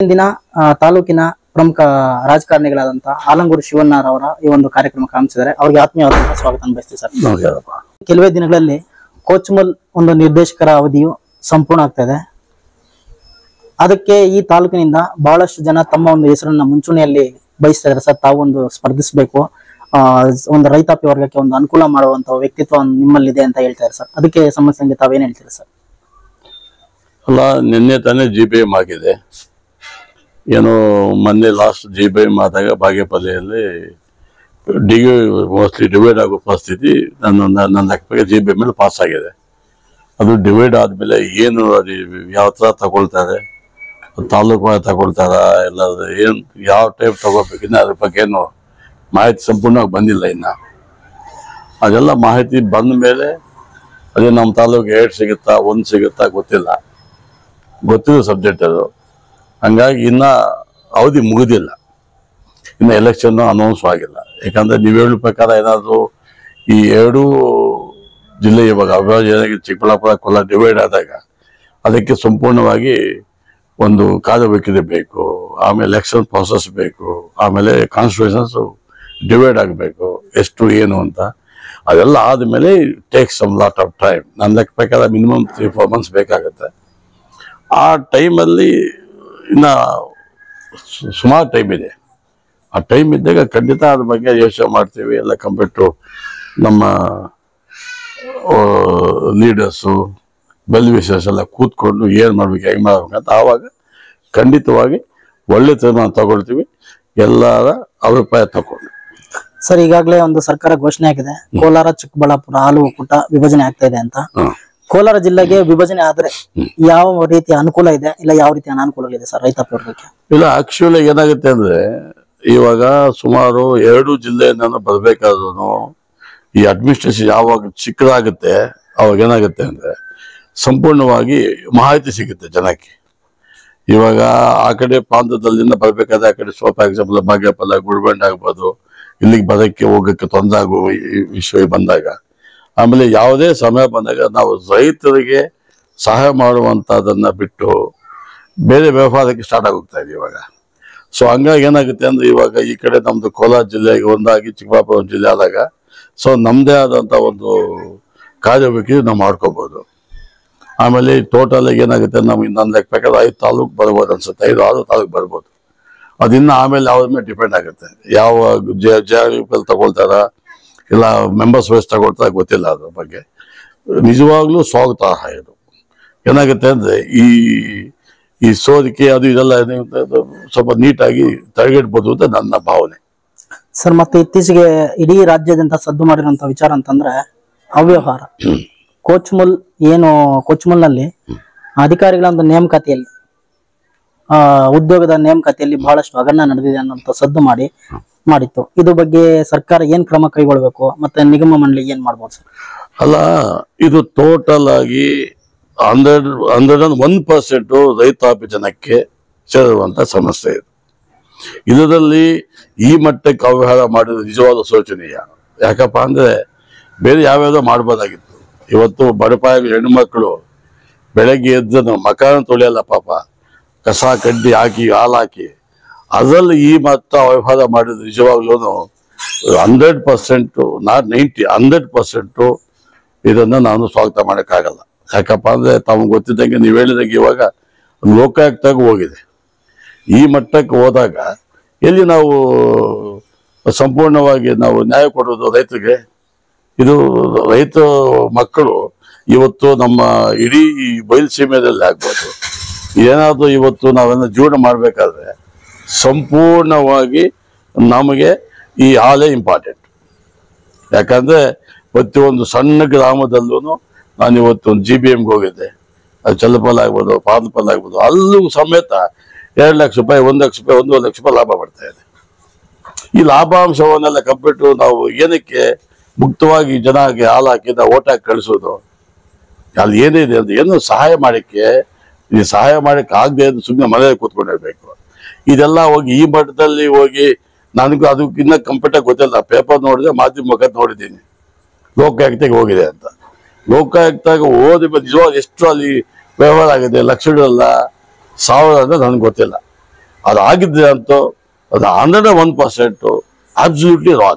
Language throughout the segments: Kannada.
ಇಂದಿನ ಆ, ತಾಲೂಕಿನ ಪ್ರಮುಖ ರಾಜಕಾರಣಿಗಳಾದಂತಹ ಆಲಂಗೂರು ಶಿವಣ್ಣರವರ ಈ ಒಂದು ಕಾರ್ಯಕ್ರಮಕ್ಕೆ ಆಗಮಿಸಿದ್ದಾರೆ ಅವರಿಗೆ ಆತ್ಮೀಯವಾದಂತಹ ಸ್ವಾಗತ ಬಯಸ್ತೀವಿ ಸರ್ ನಮಸ್ಕಾರಪ್ಪ ಕೆಲವೇ ದಿನಗಳಲ್ಲಿ ಕೋಚ್ಮಲ್ ಒಂದು ನಿರ್ದೇಶಕರ ಅವಧಿಯು ಸಂಪೂರ್ಣ ಆಗ್ತಾ ಇದೆ ಅದಕ್ಕೆ ಈ ತಾಲೂಕಿನಿಂದ ಬಹಳಷ್ಟು ಜನ ತಮ್ಮ ಒಂದು ಹೆಸರನ್ನ ಮುಂಚೂಣಿಯಲ್ಲಿ ಬಯಸ್ತಾ ಇದ್ದಾರೆ ಸರ್ ತಾವು ಒಂದು ಸ್ಪರ್ಧಿಸಬೇಕು ಆ ಒಂದು ರೈತಾಪಿ ವರ್ಗಕ್ಕೆ ಒಂದು ಅನುಕೂಲ ಮಾಡುವಂತ ವ್ಯಕ್ತಿತ್ವ ಒಂದು ನಿಮ್ಮಲ್ಲಿದೆ ಅಂತ ಹೇಳ್ತಾರೆ ಸರ್ ಅದಕ್ಕೆ ಸಂಬಂಧಿಸಿದಂಗೆ ತಾವೇನ್ ಹೇಳ್ತೀರಿ ಸರ್ ಅಲ್ಲ ನಿನ್ನೆ ತಾನೇ ಜಿ ಬಿ ಎಮ್ ಆಗಿದೆ ಏನೋ ಮೊನ್ನೆ ಲಾಸ್ಟ್ ಜಿ ಬಿ ಎಮ್ ಆದಾಗ ಬಾಗೇಪಲ್ಲಿಯಲ್ಲಿ ಡಿಗ್ರಿ ಮೋಸ್ಟ್ಲಿ ಡಿವೈಡ್ ಆಗೋ ಪರಿಸ್ಥಿತಿ ನನ್ನ ನನ್ನ- ನನ್ನ ಲೆಕ್ಕ ಜಿ ಬಿ ಎಮ್ ಮೇಲೆ ಪಾಸ್ ಆಗಿದೆ ಅದು ಡಿವೈಡ್ ಆದ್ಮೇಲೆ ಏನು ಅದು ಯಾವ ಥರ ತಗೊಳ್ತಾರೆ ತಾಲೂಕು ವಾರು ತಗೊಳ್ತಾರ ಇಲ್ಲ ಅದು ಏನು ಯಾವ ಟೈಪ್ ತಗೋಬೇಕಿನ್ನ ಅದ್ರ ಬಗ್ಗೆ ಏನು ಮಾಹಿತಿ ಸಂಪೂರ್ಣವಾಗಿ ಬಂದಿಲ್ಲ ಇನ್ನ ಅದೆಲ್ಲ ಮಾಹಿತಿ ಬಂದ ಮೇಲೆ ಅದೇ ನಮ್ಮ ತಾಲೂಕು ಎರಡು ಸಿಗುತ್ತಾ ಒಂದು ಸಿಗುತ್ತಾ ಗೊತ್ತಿಲ್ಲ ಗೊತ್ತಿರೋ ಸಬ್ಜೆಕ್ಟ್ ಅದು ಹಂಗಾಗಿ ಇನ್ನ ಅವಧಿ ಮುಗಿದಿಲ್ಲ ಇನ್ನು ಎಲೆಕ್ಷನ್ ಅನೌನ್ಸ್ ಆಗಿಲ್ಲ ಯಾಕಂದ್ರೆ ನೀವು ಹೇಳೋ ಪ್ರಕಾರ ಏನಾದರೂ ಈ ಎರಡೂ ಜಿಲ್ಲೆ ಇವಾಗ ಅವಿಭಾಜ್ಯ ಚಿಕ್ಕಬಳ್ಳಾಪುರ ಕೋಲಾರ ಡಿವೈಡ್ ಆದಾಗ ಅದಕ್ಕೆ ಸಂಪೂರ್ಣವಾಗಿ ಒಂದು ಕಾರ್ಯಬೇಕಿದೆ ಬೇಕು ಆಮೇಲೆ ಎಲೆಕ್ಷನ್ ಪ್ರಾಸೆಸ್ ಬೇಕು ಆಮೇಲೆ ಕಾನ್ಸ್ಟಿಟ್ಯೂಷನ್ಸ್ ಡಿವೈಡ್ ಆಗಬೇಕು ಎಷ್ಟು ಏನು ಅಂತ ಅದೆಲ್ಲ ಆದಮೇಲೆ take some lot of time ನನ್ನ ಲೆಕ್ಕ ಪ್ರಕಾರ ಮಿನಿಮಮ್ ತ್ರೀ ಫೋರ್ ಮಂತ್ಸ್ ಬೇಕಾಗುತ್ತೆ ಆ ಟೈಮಲ್ಲಿ ಇನ್ನ ಸು- ಸುಮಾರು ಟೈಮ್ ಇದೆ ಆ ಟೈಮ್ ಇದ್ದಾಗ ಖಂಡಿತ ಅದ್ರ ಬಗ್ಗೆ ಯೋಚನೆ ಮಾಡ್ತೀವಿ ಎಲ್ಲ ಕಂಪೇರ್ ಟು ನಮ್ಮ ಲೀಡರ್ಸು ಬೆಲ್ ವಿಶೇಷ ಎಲ್ಲ ಕೂತ್ಕೊಂಡು ಏನು ಮಾಡ್ಬೇಕು ಹೆಂಗೆ ಮಾಡ್ಬೇಕು ಅಂತ ಆವಾಗ ಖಂಡಿತವಾಗಿ ಒಳ್ಳೆ ತೀರ್ಮಾನ ತಗೊಳ್ತೀವಿ ಎಲ್ಲರ ಅಭಿಪ್ರಾಯ ತಗೊಂಡು ಸರ್ ಈಗಾಗಲೇ ಒಂದು ಸರ್ಕಾರ ಘೋಷಣೆ ಆಗಿದೆ ಕೋಲಾರ ಚಿಕ್ಕಬಳ್ಳಾಪುರ ಹಾಲು ಒಕ್ಕೂಟ ವಿಭಜನೆ ಆಗ್ತಾ ಇದೆ ಅಂತ ಹ್ಮ್. ಕೋಲಾರ ಜಿಲ್ಲೆಗೆ ವಿಭಜನೆ ಆದ್ರೆ ಯಾವ ರೀತಿಯ ಅನುಕೂಲ ಇದೆ ಇಲ್ಲ ಯಾವ ರೀತಿಯ ಅನಾನುಕೂಲಗಳಿದೆ ಸರ್ ರೈತಾಪಿ ವರ್ಗಕ್ಕೆ ಇಲ್ಲ ಆಕ್ಚುಲಿ ಏನಾಗುತ್ತೆ ಅಂದ್ರೆ ಇವಾಗ ಸುಮಾರು ಎರಡು ಜಿಲ್ಲೆಯಿಂದ ಬರ್ಬೇಕಾದ್ರೂ ಈ ಅಡ್ಮಿನಿಸ್ಟ್ರೇಷನ್ ಯಾವಾಗ ಚಿಕ್ಕದಾಗುತ್ತೆ ಅವಾಗ ಏನಾಗುತ್ತೆ ಅಂದ್ರೆ ಸಂಪೂರ್ಣವಾಗಿ ಮಾಹಿತಿ ಸಿಗುತ್ತೆ ಜನಕ್ಕೆ ಇವಾಗ ಆ ಕಡೆ ಪ್ರಾಂತದಲ್ಲಿಂದ ಬರ್ಬೇಕಾದ್ರೆ ಆ ಕಡೆ ಸ್ವಲ್ಪ ಎಕ್ಸಾಂಪಲ್ ಬಾಗೇಪಲ್ಲ ಗುಡ್ಬಂಡೆ ಆಗ್ಬೋದು ಇಲ್ಲಿಗೆ ಬರೋಕ್ಕೆ ಹೋಗಕ್ಕೆ ತೊಂದರೆ ಆಗೋ ಈ ವಿಷಯ ಬಂದಾಗ ಆಮೇಲೆ ಯಾವುದೇ ಸಮಯ ಬಂದಾಗ ನಾವು ರೈತರಿಗೆ ಸಹಾಯ ಮಾಡುವಂತದನ್ನ ಬಿಟ್ಟು ಬೇರೆ ವ್ಯವಹಾರಕ್ಕೆ ಸ್ಟಾರ್ಟ್ ಆಗೋಗ್ತಾ ಇದೆ ಇವಾಗ ಸೊ ಹಂಗಾಗಿ ಏನಾಗುತ್ತೆ ಅಂದ್ರೆ ಇವಾಗ ಈ ಕಡೆ ನಮ್ದು ಕೋಲಾರ ಜಿಲ್ಲೆಗೆ ಒಂದಾಗಿ ಚಿಕ್ಕಬಳ್ಳಾಪುರ ಒಂದು ಜಿಲ್ಲೆ ಆದಾಗ ಸೊ ನಮ್ಮದೇ ಆದಂತ ಒಂದು ಕಾರ್ಯವೇಕಿ ನಾವು ಮಾಡ್ಕೋಬಹುದು ಆಮೇಲೆ ಟೋಟಲ್ ಏನಾಗುತ್ತೆ ನಮ್ಗೆ ನನ್ನ ಲೆಕ್ಕ ಪ್ರಕಾರ ಐದು ತಾಲೂಕು ಬರ್ಬೋದು ಅನ್ಸುತ್ತೆ ಐದು ಆರು ತಾಲೂಕು ಬರ್ಬೋದು ಅದಿನ್ನ ಆಮೇಲೆ ಅವ್ರ ಮೇಲೆ ಡಿಪೆಂಡ್ ಆಗುತ್ತೆ ಯಾವ ಜೆ ಜೆ ತಗೊಳ್ತಾರ ಇಲ್ಲ ಮೆಂಬರ್ಸ್ ವೈಸ್ ತಗೊಳ್ತಾರ ಗೊತ್ತಿಲ್ಲ ಅದ್ರ ಬಗ್ಗೆ ನಿಜವಾಗ್ಲೂ ಸ್ವಾಗತಾರ್ಹ ಇದು ಏನಾಗುತ್ತೆ ಅಂದ್ರೆ ಈ ಈ ಸೋರಿಕೆ ಅದು ಇದೆಲ್ಲ ಏನಾಗುತ್ತೆ ಅದು ಸ್ವಲ್ಪ ನೀಟಾಗಿ ತಡೆಗಟ್ಬೋದು ಅಂತ ನನ್ನ ಭಾವನೆ ಸರ್ ಮತ್ತೆ ಇತ್ತೀಚೆಗೆ ಇಡೀ ರಾಜ್ಯಾದ್ಯಂತ ಸದ್ದು ಮಾಡಿರುವಂತ ವಿಚಾರ ಅಂತಂದ್ರೆ ಅವ್ಯವಹಾರ ಕೋಚ್ಮುಲ್ ಏನು ಕೋಚ್ಮುಲ್ನಲ್ಲಿ ಅಧಿಕಾರಿಗಳ ಒಂದು ನೇಮಕಾತಿಯಲ್ಲಿ ಆ ಉದ್ಯೋಗದ ನೇಮಕಾತಿಯಲ್ಲಿ ಬಹಳಷ್ಟು ಹಗರಣ ನಡೆದಿದೆ ಅನ್ನೋಂಥ ಸದ್ದು ಮಾಡಿ ಮಾಡಿತ್ತು ಇದು ಬಗ್ಗೆ ಸರ್ಕಾರ ಏನ್ ಕ್ರಮ ಕೈಗೊಳ್ಬೇಕು ಮತ್ತೆ ನಿಗಮ ಮಂಡಳಿ ಏನ್ ಮಾಡ್ಬೋದು ಸರ್ ಅಲ್ಲ ಇದು ಟೋಟಲ್ ಆಗಿ hundred hundred and one percent ರೈತಾಪಿ ಜನಕ್ಕೆ ಸೇರುವಂತ ಸಮಸ್ಯೆ ಇದು ಇದರಲ್ಲಿ ಈ ಮಟ್ಟಕ್ಕೆ ಅವ್ಯವಹಾರ ಮಾಡಿದ ನಿಜವಾದ ಶೋಚನೀಯ ಯಾಕಪ್ಪ ಅಂದ್ರೆ ಬೇರೆ ಯಾವ್ಯಾವುದೋ ಮಾಡ್ಬೋದಾಗಿತ್ತು ಇವತ್ತು ಬಡಪಾಯ ಹೆಣ್ಮಕ್ಳು ಬೆಳಗ್ಗೆ ಎದ್ದು ಮಕಾನ ತೊಳೆಯಲ್ಲ ಪಾಪ ಕಸ ಕಡ್ಡಿ ಹಾಕಿ ಹಾಲು ಹಾಕಿ ಅದರಲ್ಲಿ ಈ ಮಟ್ಟ ಅವ್ಯವಹಾರ ಮಾಡಿದ ನಿಜವಾಗ್ಲೂ hundred percent not ninety hundred percent ಇದನ್ನ ನಾನು ಸ್ವಾಗತ ಮಾಡೋಕ್ಕಾಗಲ್ಲ ಯಾಕಪ್ಪ ಅಂದ್ರೆ ತಮಗೆ ಗೊತ್ತಿದ್ದಂಗೆ ನೀವು ಹೇಳಿದಂಗೆ ಇವಾಗ ಲೋಕಾಯುಕ್ತಾಗ ಹೋಗಿದೆ ಈ ಮಟ್ಟಕ್ಕೆ ಹೋದಾಗ ಎಲ್ಲಿ ನಾವು ಸಂಪೂರ್ಣವಾಗಿ ನಾವು ನ್ಯಾಯ ಕೊಡೋದು ರೈತರಿಗೆ ಇದು ರೈತ ಮಕ್ಕಳು ಇವತ್ತು ನಮ್ಮ ಇಡೀ ಈ ಬಯಲುಸೀಮೆಯಲ್ಲಿ ಆಗ್ಬೋದು ಏನಾದರೂ ಇವತ್ತು ನಾವೆಲ್ಲ ಜೀವನ ಮಾಡಬೇಕಾದ್ರೆ ಸಂಪೂರ್ಣವಾಗಿ ನಮಗೆ ಈ ಹಾಲೇ ಇಂಪಾರ್ಟೆಂಟ್ ಯಾಕಂದ್ರೆ ಪ್ರತಿಯೊಂದು ಸಣ್ಣ ಗ್ರಾಮದಲ್ಲೂ ನಾನು ಇವತ್ತು ಒಂದು ಜಿ ಬಿ ಎಮ್ಗೆ ಹೋಗಿದ್ದೆ ಅದು ಚಲ್ಲಪಲ್ ಆಗ್ಬೋದು ಪಾದಪಲ್ ಆಗ್ಬೋದು ಅಲ್ಲೂ ಸಮೇತ ಎರಡು ಲಕ್ಷ ರೂಪಾಯಿ ಒಂದು ಲಕ್ಷ ರೂಪಾಯಿ ಒಂದೂವರೆ ಲಕ್ಷ ರೂಪಾಯಿ ಲಾಭ ಬರ್ತಾ ಇದೆ ಈ ಲಾಭಾಂಶವನ್ನೆಲ್ಲ ಕಂಪ್ಲೀಟು ನಾವು ಏನಕ್ಕೆ ಮುಕ್ತವಾಗಿ ಜನಕ್ಕೆ ಹಾಲು ಹಾಕಿ ನಾವು ಓಟ್ ಹಾಕಿ ಕಳಿಸೋದು ಅಲ್ಲಿ ಏನಿದೆ ಅಂತ ಏನು ಸಹಾಯ ಮಾಡಕ್ಕೆ ಈ ಸಹಾಯ ಮಾಡಕ್ಕೆ ಆಗದೆ ಅಂತ ಸುಮ್ಮನೆ ಮನೆಯಲ್ಲಿ ಕೂತ್ಕೊಂಡಿರ್ಬೇಕು ಇದೆಲ್ಲ ಹೋಗಿ ಈ ಮಟ್ಟದಲ್ಲಿ ಹೋಗಿ ನನಗೂ ಅದಕ್ಕಿನ್ನ ಕಂಪ್ಲೀಟಾಗಿ ಗೊತ್ತಿಲ್ಲ ಪೇಪರ್ ನೋಡಿದೆ ಮಾಧ್ಯಮ ಮುಖ ನೋಡಿದ್ದೀನಿ ಲೋಕಾಯುಕ್ತಗೆ ಹೋಗಿದೆ ಅಂತ ಲೋಕಾಯುಕ್ತಾಗ ಓದಿ ಬಂದ್ ನಿಜವಾಗ ಎಷ್ಟು ಅಲ್ಲಿ ವ್ಯವಹಾರ ಆಗಿದೆ ಲಕ್ಷಗಳಲ್ಲ ಸಾವಿರ ಅಂತ ನನಗೆ ಗೊತ್ತಿಲ್ಲ ಅದು ಆಗಿದ್ರೆ ಅಂತೂ ಅದು hundred one percent absolutely wrong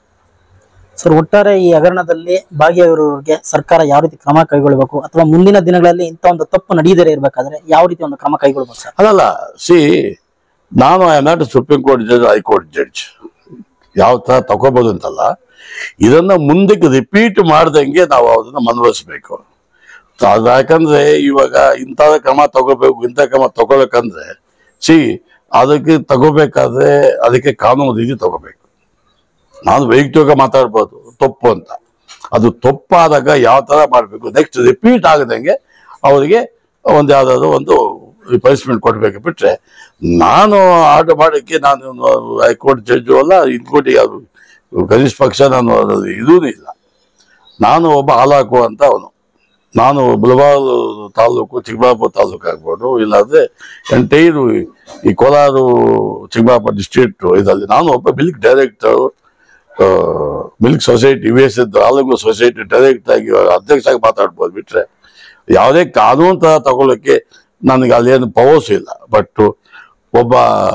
sir ಒಟ್ಟಾರೆ ಈ ಹಗರಣದಲ್ಲಿ ಭಾಗಿಯಾಗಿರುವವರಿಗೆ ಸರ್ಕಾರ ಯಾವ ರೀತಿ ಕ್ರಮ ಕೈಗೊಳ್ಳಬೇಕು ಅಥವಾ ಮುಂದಿನ ದಿನಗಳಲ್ಲಿ ಇಂಥ ಒಂದು ತಪ್ಪು ನಡೆಯದೇ ಇರಬೇಕಾದ್ರೆ ಯಾವ ರೀತಿ ಒಂದು ಕ್ರಮ ಕೈಗೊಳ್ಬೇಕು ಸರ್ ಅಲ್ಲಲ್ಲ ಸಿ ನಾನು I not supreme court judge high court judge ಯಾವ ತರ ತಗೋಬಹುದು ಅಂತಲ್ಲ ಇದನ್ನ ಮುಂದಕ್ಕೆ ರಿಪೀಟ್ ಮಾಡ್ದಂಗೆ ನಾವು ಅದನ್ನ ಮನವೊಲಿಸ್ಬೇಕು ಅದು ಯಾಕಂದ್ರೆ ಇವಾಗ ಇಂಥ ಕ್ರಮ ತಗೋಬೇಕು ಇಂಥ ಕ್ರಮ ತಗೋಬೇಕಂದ್ರೆ ಸಿ ಅದಕ್ಕೆ ತಗೋಬೇಕಾದ್ರೆ ಅದಕ್ಕೆ ಕಾನೂನು ರೀತಿ ತಗೋಬೇಕು ನಾನು ವೈಯಕ್ತಿಕ ಮಾತಾಡ್ಬೋದು ತಪ್ಪು ಅಂತ ಅದು ತಪ್ಪಾದಾಗ ಯಾವ ತರ ಮಾಡಬೇಕು ನೆಕ್ಸ್ಟ್ ರಿಪೀಟ್ ಆಗದಂಗೆ ಅವರಿಗೆ ಒಂದು ಯಾವ್ದಾದ್ರು ಒಂದು ಪನಿಷ್ಮೆಂಟ್ ಕೊಡ್ಬೇಕು ಬಿಟ್ರೆ ನಾನು ಆರ್ಡರ್ ಮಾಡೋಕ್ಕೆ ನಾನು ಹೈಕೋರ್ಟ್ ಜಡ್ಜು ಅಲ್ಲ ಇನ್ಕೋಟಿ ಯಾವುದು ಕನಿಷ್ಠ ಪಕ್ಷ ನಾನು ಅದ್ರಲ್ಲಿ ಇದೂ ಇಲ್ಲ ನಾನು ಒಬ್ಬ ಹಾಲಾಕುವಂತ ಅವನು ನಾನು ಬುಲಬಾಲ್ ತಾಲೂಕು ಚಿಕ್ಕಬಳ್ಳಾಪುರ ತಾಲೂಕು ಆಗ್ಬೋದು ಇಲ್ಲಾಂದ್ರೆ ಎಂಟೈರು ಈ ಕೋಲಾರ ಚಿಕ್ಕಬಳ್ಳಾಪುರ ಡಿಸ್ಟ್ರಿಕ್ಟ್ ಇದರಲ್ಲಿ ನಾನು ಒಬ್ಬ ಮಿಲ್ಕ್ ಡೈರೆಕ್ಟರ್ ಮಿಲ್ಕ್ ಸೊಸೈಟಿ ಯು ಎಸ್ ಹಾಲುಗು ಸೊಸೈಟಿ ಡೈರೆಕ್ಟ್ ಆಗಿ ಅಧ್ಯಕ್ಷ ಆಗಿ ಮಾತಾಡ್ಬೋದು ಬಿಟ್ರೆ ಯಾವುದೇ ಕಾನೂನು ತರ ತಗೊಳ್ಳೋಕೆ ನನಗೆ ಅಲ್ಲೇನು ಪವರ್ಸ್ ಇಲ್ಲ ಬಟ್ ಒಬ್ಬ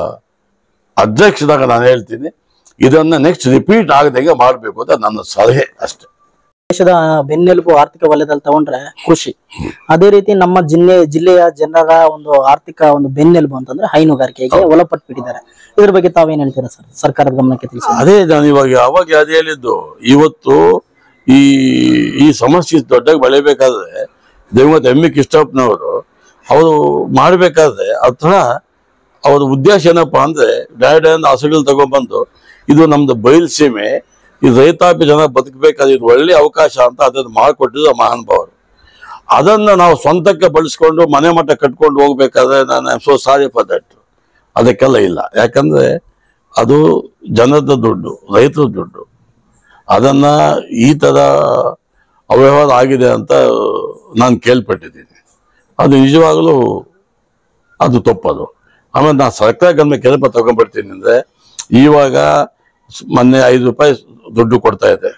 ಅಧ್ಯಕ್ಷದಾಗ ನಾನು ಹೇಳ್ತೀನಿ ಇದನ್ನ ನೆಕ್ಸ್ಟ್ ರಿಪೀಟ್ ಆಗದಂಗೆ ಮಾಡಬೇಕು ಅಂತ ನನ್ನ ಸಲಹೆ ಅಷ್ಟೇ ದೇಶದ ಬೆನ್ನೆಲುಬು ಆರ್ಥಿಕ ವಲಯದಲ್ಲಿ ತಗೊಂಡ್ರೆ ಕೃಷಿ ಅದೇ ರೀತಿ ನಮ್ಮ ಜಿಲ್ಲೆ ಜಿಲ್ಲೆಯ ಜನರ ಒಂದು ಆರ್ಥಿಕ ಒಂದು ಬೆನ್ನೆಲುಬು ಅಂತಂದ್ರೆ ಹೈನುಗಾರಿಕೆಗೆ ಒಳಪಟ್ಬಿಟ್ಟಿದ್ದಾರೆ ಇದ್ರ ಬಗ್ಗೆ ತಾವೇನ್ ಹೇಳ್ತೀರಾ ಸರ್ ಸರ್ಕಾರದ ಗಮನಕ್ಕೆ ತಿಳಿಸಿ ಅದೇ ನಾನು ಇವಾಗ ಅವಾಗ ಅದೇ ಹೇಳಿದ್ದು ಇವತ್ತು ಈ ಈ ಸಮಸ್ಯೆ ದೊಡ್ಡಾಗಿ ಬೆಳಿಬೇಕಾದ್ರೆ ದೇವಮತ್ ಎಂ ಇ ಕೃಷ್ಣಪ್ಪನವರು ಅವರು ಮಾಡಬೇಕಾದ್ರೆ ಅದ್ರ ಅವ್ರ ಉದ್ದೇಶ ಏನಪ್ಪಾ ಅಂದ್ರೆ ಡೈರೆಕ್ಟ್ ಹಸುಗಳು ತಗೊಂಡ್ಬಂದು ಇದು ನಮ್ದು ಬಯಲು ಸೀಮೆ ಈ ರೈತಾಪಿ ಜನ ಬದುಕಬೇಕಾದ್ರೆ ಇದು ಒಳ್ಳೆ ಅವಕಾಶ ಅಂತ ಅದನ್ನು ಮಾಡಿಕೊಟ್ಟಿದ್ದು ಮಹಾನುಭಾವರು ಅದನ್ನ ನಾವು ಸ್ವಂತಕ್ಕೆ ಬಳಸ್ಕೊಂಡು ಮನೆ ಮಠ ಕಟ್ಕೊಂಡು ಹೋಗ್ಬೇಕಾದ್ರೆ ನಾನು ಸೋ ಸಾರಿ ಫಾರ್ ದಟ್ ಅದಕ್ಕೆಲ್ಲ ಇಲ್ಲ ಯಾಕಂದ್ರೆ ಅದು ಜನದ ದುಡ್ಡು ರೈತರ ದುಡ್ಡು ಅದನ್ನ ಈ ತರ ಅವ್ಯವಹಾರ ಆಗಿದೆ ಅಂತ ನಾನು ಕೇಳ್ಪಟ್ಟಿದ್ದೀನಿ ಅದು ನಿಜವಾಗಲೂ ಅದು ತಪ್ಪದು ಆಮೇಲೆ ನಾನು ಸರ್ಕಾರ ಗಮನ ಕೆಲಪ ತಗೊಂಡ್ಬಿಡ್ತೀನಿ ಅಂದ್ರೆ ಇವಾಗ ಸ್- ಮೊನ್ನೆ ಐದು ರೂಪಾಯಿ ದುಡ್ಡು ಕೊಡ್ತಾ ಇದೆ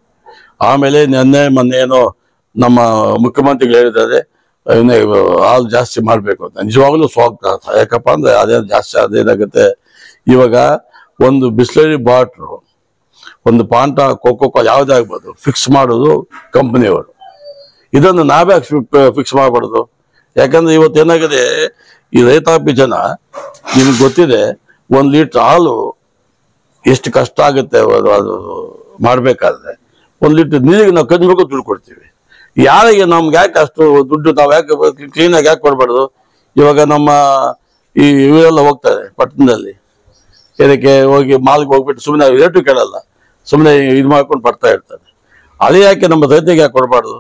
ಆಮೇಲೆ ನಿನ್ನೆ ಮೊನ್ನೆ ಏನೋ ನಮ್ಮ ಮುಖ್ಯಮಂತ್ರಿಗಳು ಹೇಳಿದ್ದಾರೆ ಇನ್ನೇ ಹಾಲು ಜಾಸ್ತಿ ಮಾಡಬೇಕು ಅಂತ ನಿಜವಾಗ್ಲೂ ಸ್ವಾಗತ ಯಾಕಪ್ಪ ಅಂದ್ರೆ ಅದೇ ಜಾಸ್ತಿ ಅದೇನಾಗುತ್ತೆ ಇವಾಗ ಒಂದು ಬಿಸ್ಲರಿ ಬಾಟ್ಲು ಒಂದು ಪಾಂಟ ಕೋಕೋ ಯಾವುದೇ ಆಗ್ಬೋದು ಫಿಕ್ಸ್ ಮಾಡೋದು ಕಂಪನಿಯವರು ಇದನ್ನು ನಾವೇ ಫಿಕ್ಸ್ ಮಾಡಬಾರ್ದು ಯಾಕಂದ್ರೆ ಇವತ್ತು ಏನಾಗಿದೆ ಈ ರೈತಾಪಿ ಜನ ನಿಮ್ಗೆ ಗೊತ್ತಿದೆ ಒಂದು ಲೀಟ್ರ್ ಹಾಲು ಎಷ್ಟು ಕಷ್ಟ ಆಗುತ್ತೆ ಅದು ಅದು ಮಾಡಬೇಕಾದ್ರೆ ಒಂದು ಲೀಟ್ರ್ ನೀರಿಗೆ ನಾವು ಕದ್ಬೇಕು ದುಡ್ಡು ಕೊಡ್ತೀವಿ ಯಾರಿಗೆ ನಮ್ಗೆ ಯಾಕೆ ಅಷ್ಟು ದುಡ್ಡು ನಾವು ಯಾಕೆ ಕ್ಲೀನಾಗಿ ಯಾಕೆ ಕೊಡಬಾರ್ದು ಇವಾಗ ನಮ್ಮ ಈ ಇವರೆಲ್ಲ ಹೋಗ್ತಾರೆ ಪಟ್ಟಣದಲ್ಲಿ ಇದಕ್ಕೆ ಹೋಗಿ ಮಾಲ್ಗೆ ಹೋಗ್ಬಿಟ್ಟು ಸುಮ್ಮನೆ ರೇಟು ಕೇಳಲ್ಲ ಸುಮ್ಮನೆ ಇದು ಮಾಡ್ಕೊಂಡು ಬರ್ತಾ ಇರ್ತಾರೆ ಅದೇ ಯಾಕೆ ನಮ್ಮ ರೈತರಿಗೆ ಯಾಕೆ ಕೊಡಬಾರ್ದು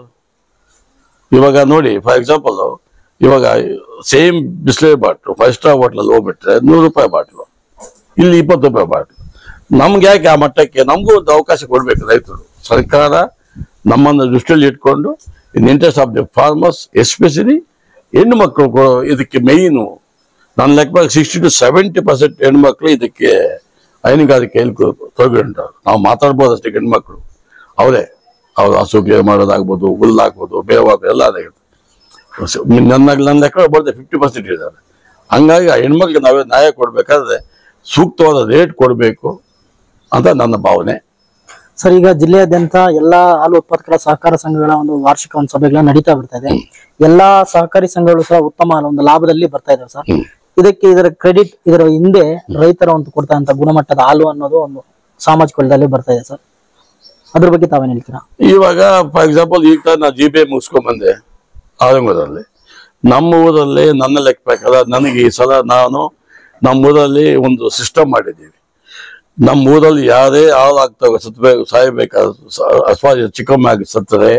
ಇವಾಗ ನೋಡಿ ಫಾರ್ ಎಕ್ಸಾಂಪಲ್ ಇವಾಗ same Bisleri bottle five star ಹೋಟ್ಲಲ್ಲಿ ಹೋಗ್ಬಿಟ್ರೆ ನೂರು ರೂಪಾಯಿ ಬಾಟ್ಲು ಇಲ್ಲಿ ಇಪ್ಪತ್ತು ರೂಪಾಯಿ ಬಾಟ್ಲು ನಮ್ಗೆ ಯಾಕೆ ಆ ಮಟ್ಟಕ್ಕೆ ನಮಗೂ ಒಂದು ಅವಕಾಶ ಕೊಡ್ಬೇಕು ರೈತರು ಸರ್ಕಾರ ನಮ್ಮನ್ನು ದೃಷ್ಟಿಯಲ್ಲಿ ಇಟ್ಕೊಂಡು in interest of the farmers especially ಹೆಣ್ಣು ಮಕ್ಕಳು ಕೊ- ಇದಕ್ಕೆ ಮೇಯ್ನು ನನ್ನ ಲೆಕ್ಕ ಸಿಕ್ಸ್ಟಿ ಟು ಸೆವೆಂಟಿ ಪರ್ಸೆಂಟ್ ಹೆಣ್ಮಕ್ಳು ಇದಕ್ಕೆ ಹೈನುಗಾರಿಕೆಯಲ್ಲಿ ತೊಗೊಂಡವ್ರು ನಾವು ಮಾತಾಡ್ಬೋದು ಅಷ್ಟೇ ಹೆಣ್ಮಕ್ಳು ಅವರೇ ಅವ್ರು ಹಸು ಕೇರ್ ಮಾಡೋದಾಗ್ಬೋದು ಹುಲ್ಲು ಹಾಕ್ಬೋದು ಬೇವು ಹಾಕ್ಬೋದು ಎಲ್ಲ ಅದೇ ಇರುತ್ತೆ ಸ- ನನ್ನ ನನ್ನ ಲೆಕ್ಕ ಬರ್ದೆ ಫಿಫ್ಟಿ ಪರ್ಸೆಂಟ್ ಇದ್ದಾರೆ ಹಂಗಾಗಿ ಆ ಹೆಣ್ಮಕ್ಳಿಗೆ ನಾವೇ ನ್ಯಾಯ ಕೊಡ್ಬೇಕಾದ್ರೆ ಸೂಕ್ತವಾದ ರೇಟ್ ಕೊಡಬೇಕು ಅಂತ ನನ್ನ ಭಾವನೆ ಸರ್ ಈಗ ಜಿಲ್ಲೆಯಾದ್ಯಂತ ಎಲ್ಲಾ ಹಾಲು ಉತ್ಪಾದಕರ ಸಹಕಾರ ಸಂಘಗಳ ಒಂದು ವಾರ್ಷಿಕ ಒಂದು ಸಭೆಗಳ ನಡೀತಾ ಬರ್ತಾ ಇದೆ ಎಲ್ಲಾ ಸಹಕಾರಿ ಸಂಘಗಳು ಸಹ ಉತ್ತಮ ಒಂದು ಲಾಭದಲ್ಲಿ ಬರ್ತಾ ಇದಾವೆ ಸರ್ ಇದಕ್ಕೆ ಇದರ ಕ್ರೆಡಿಟ್ ಇದರ ಹಿಂದೆ ರೈತರ ಒಂದು ಕೊಡ್ತಾ ಗುಣಮಟ್ಟದ ಹಾಲು ಅನ್ನೋದು ಒಂದು ಸಾಮಾಜಿಕ ವಲಯದಲ್ಲಿ ಬರ್ತಾ ಇದೆ ಸರ್ ಅದ್ರ ಬಗ್ಗೆ ತಾವೇನ್ ಹೇಳ್ತೀರಾ ಇವಾಗ ಫಾರ್ ಎಕ್ಸಾಂಪಲ್ ಈಗ ತಾನೇ ನಾ ಜಿ ಬಿ ಐ ಮುಗಿಸ್ಕೊಂಡ್ ಬಂದೆ ಆರಂಭದಲ್ಲಿ ನಮ್ಮ ಊರಲ್ಲಿ ನನ್ನ ಲೆಕ್ಕ ಪ್ರಕಾರ ನನಗೆ ಈ ಸಲ ನಾನು ನಮ್ಮ ಊರಲ್ಲಿ ಒಂದು ಸಿಸ್ಟಮ್ ಮಾಡಿದ್ದೀವಿ ನಮ್ಮ ಊರಲ್ಲಿ ಯಾರೇ ಹಾಳಾಗ್ತಾಗ ಸತ್ಬೇಕು ಸಾಯಬೇಕಾದ್ರೆ ಅಥವಾ ಚಿಕ್ಕಮ್ಮ ಆಗಿ ಸತ್ತರೆ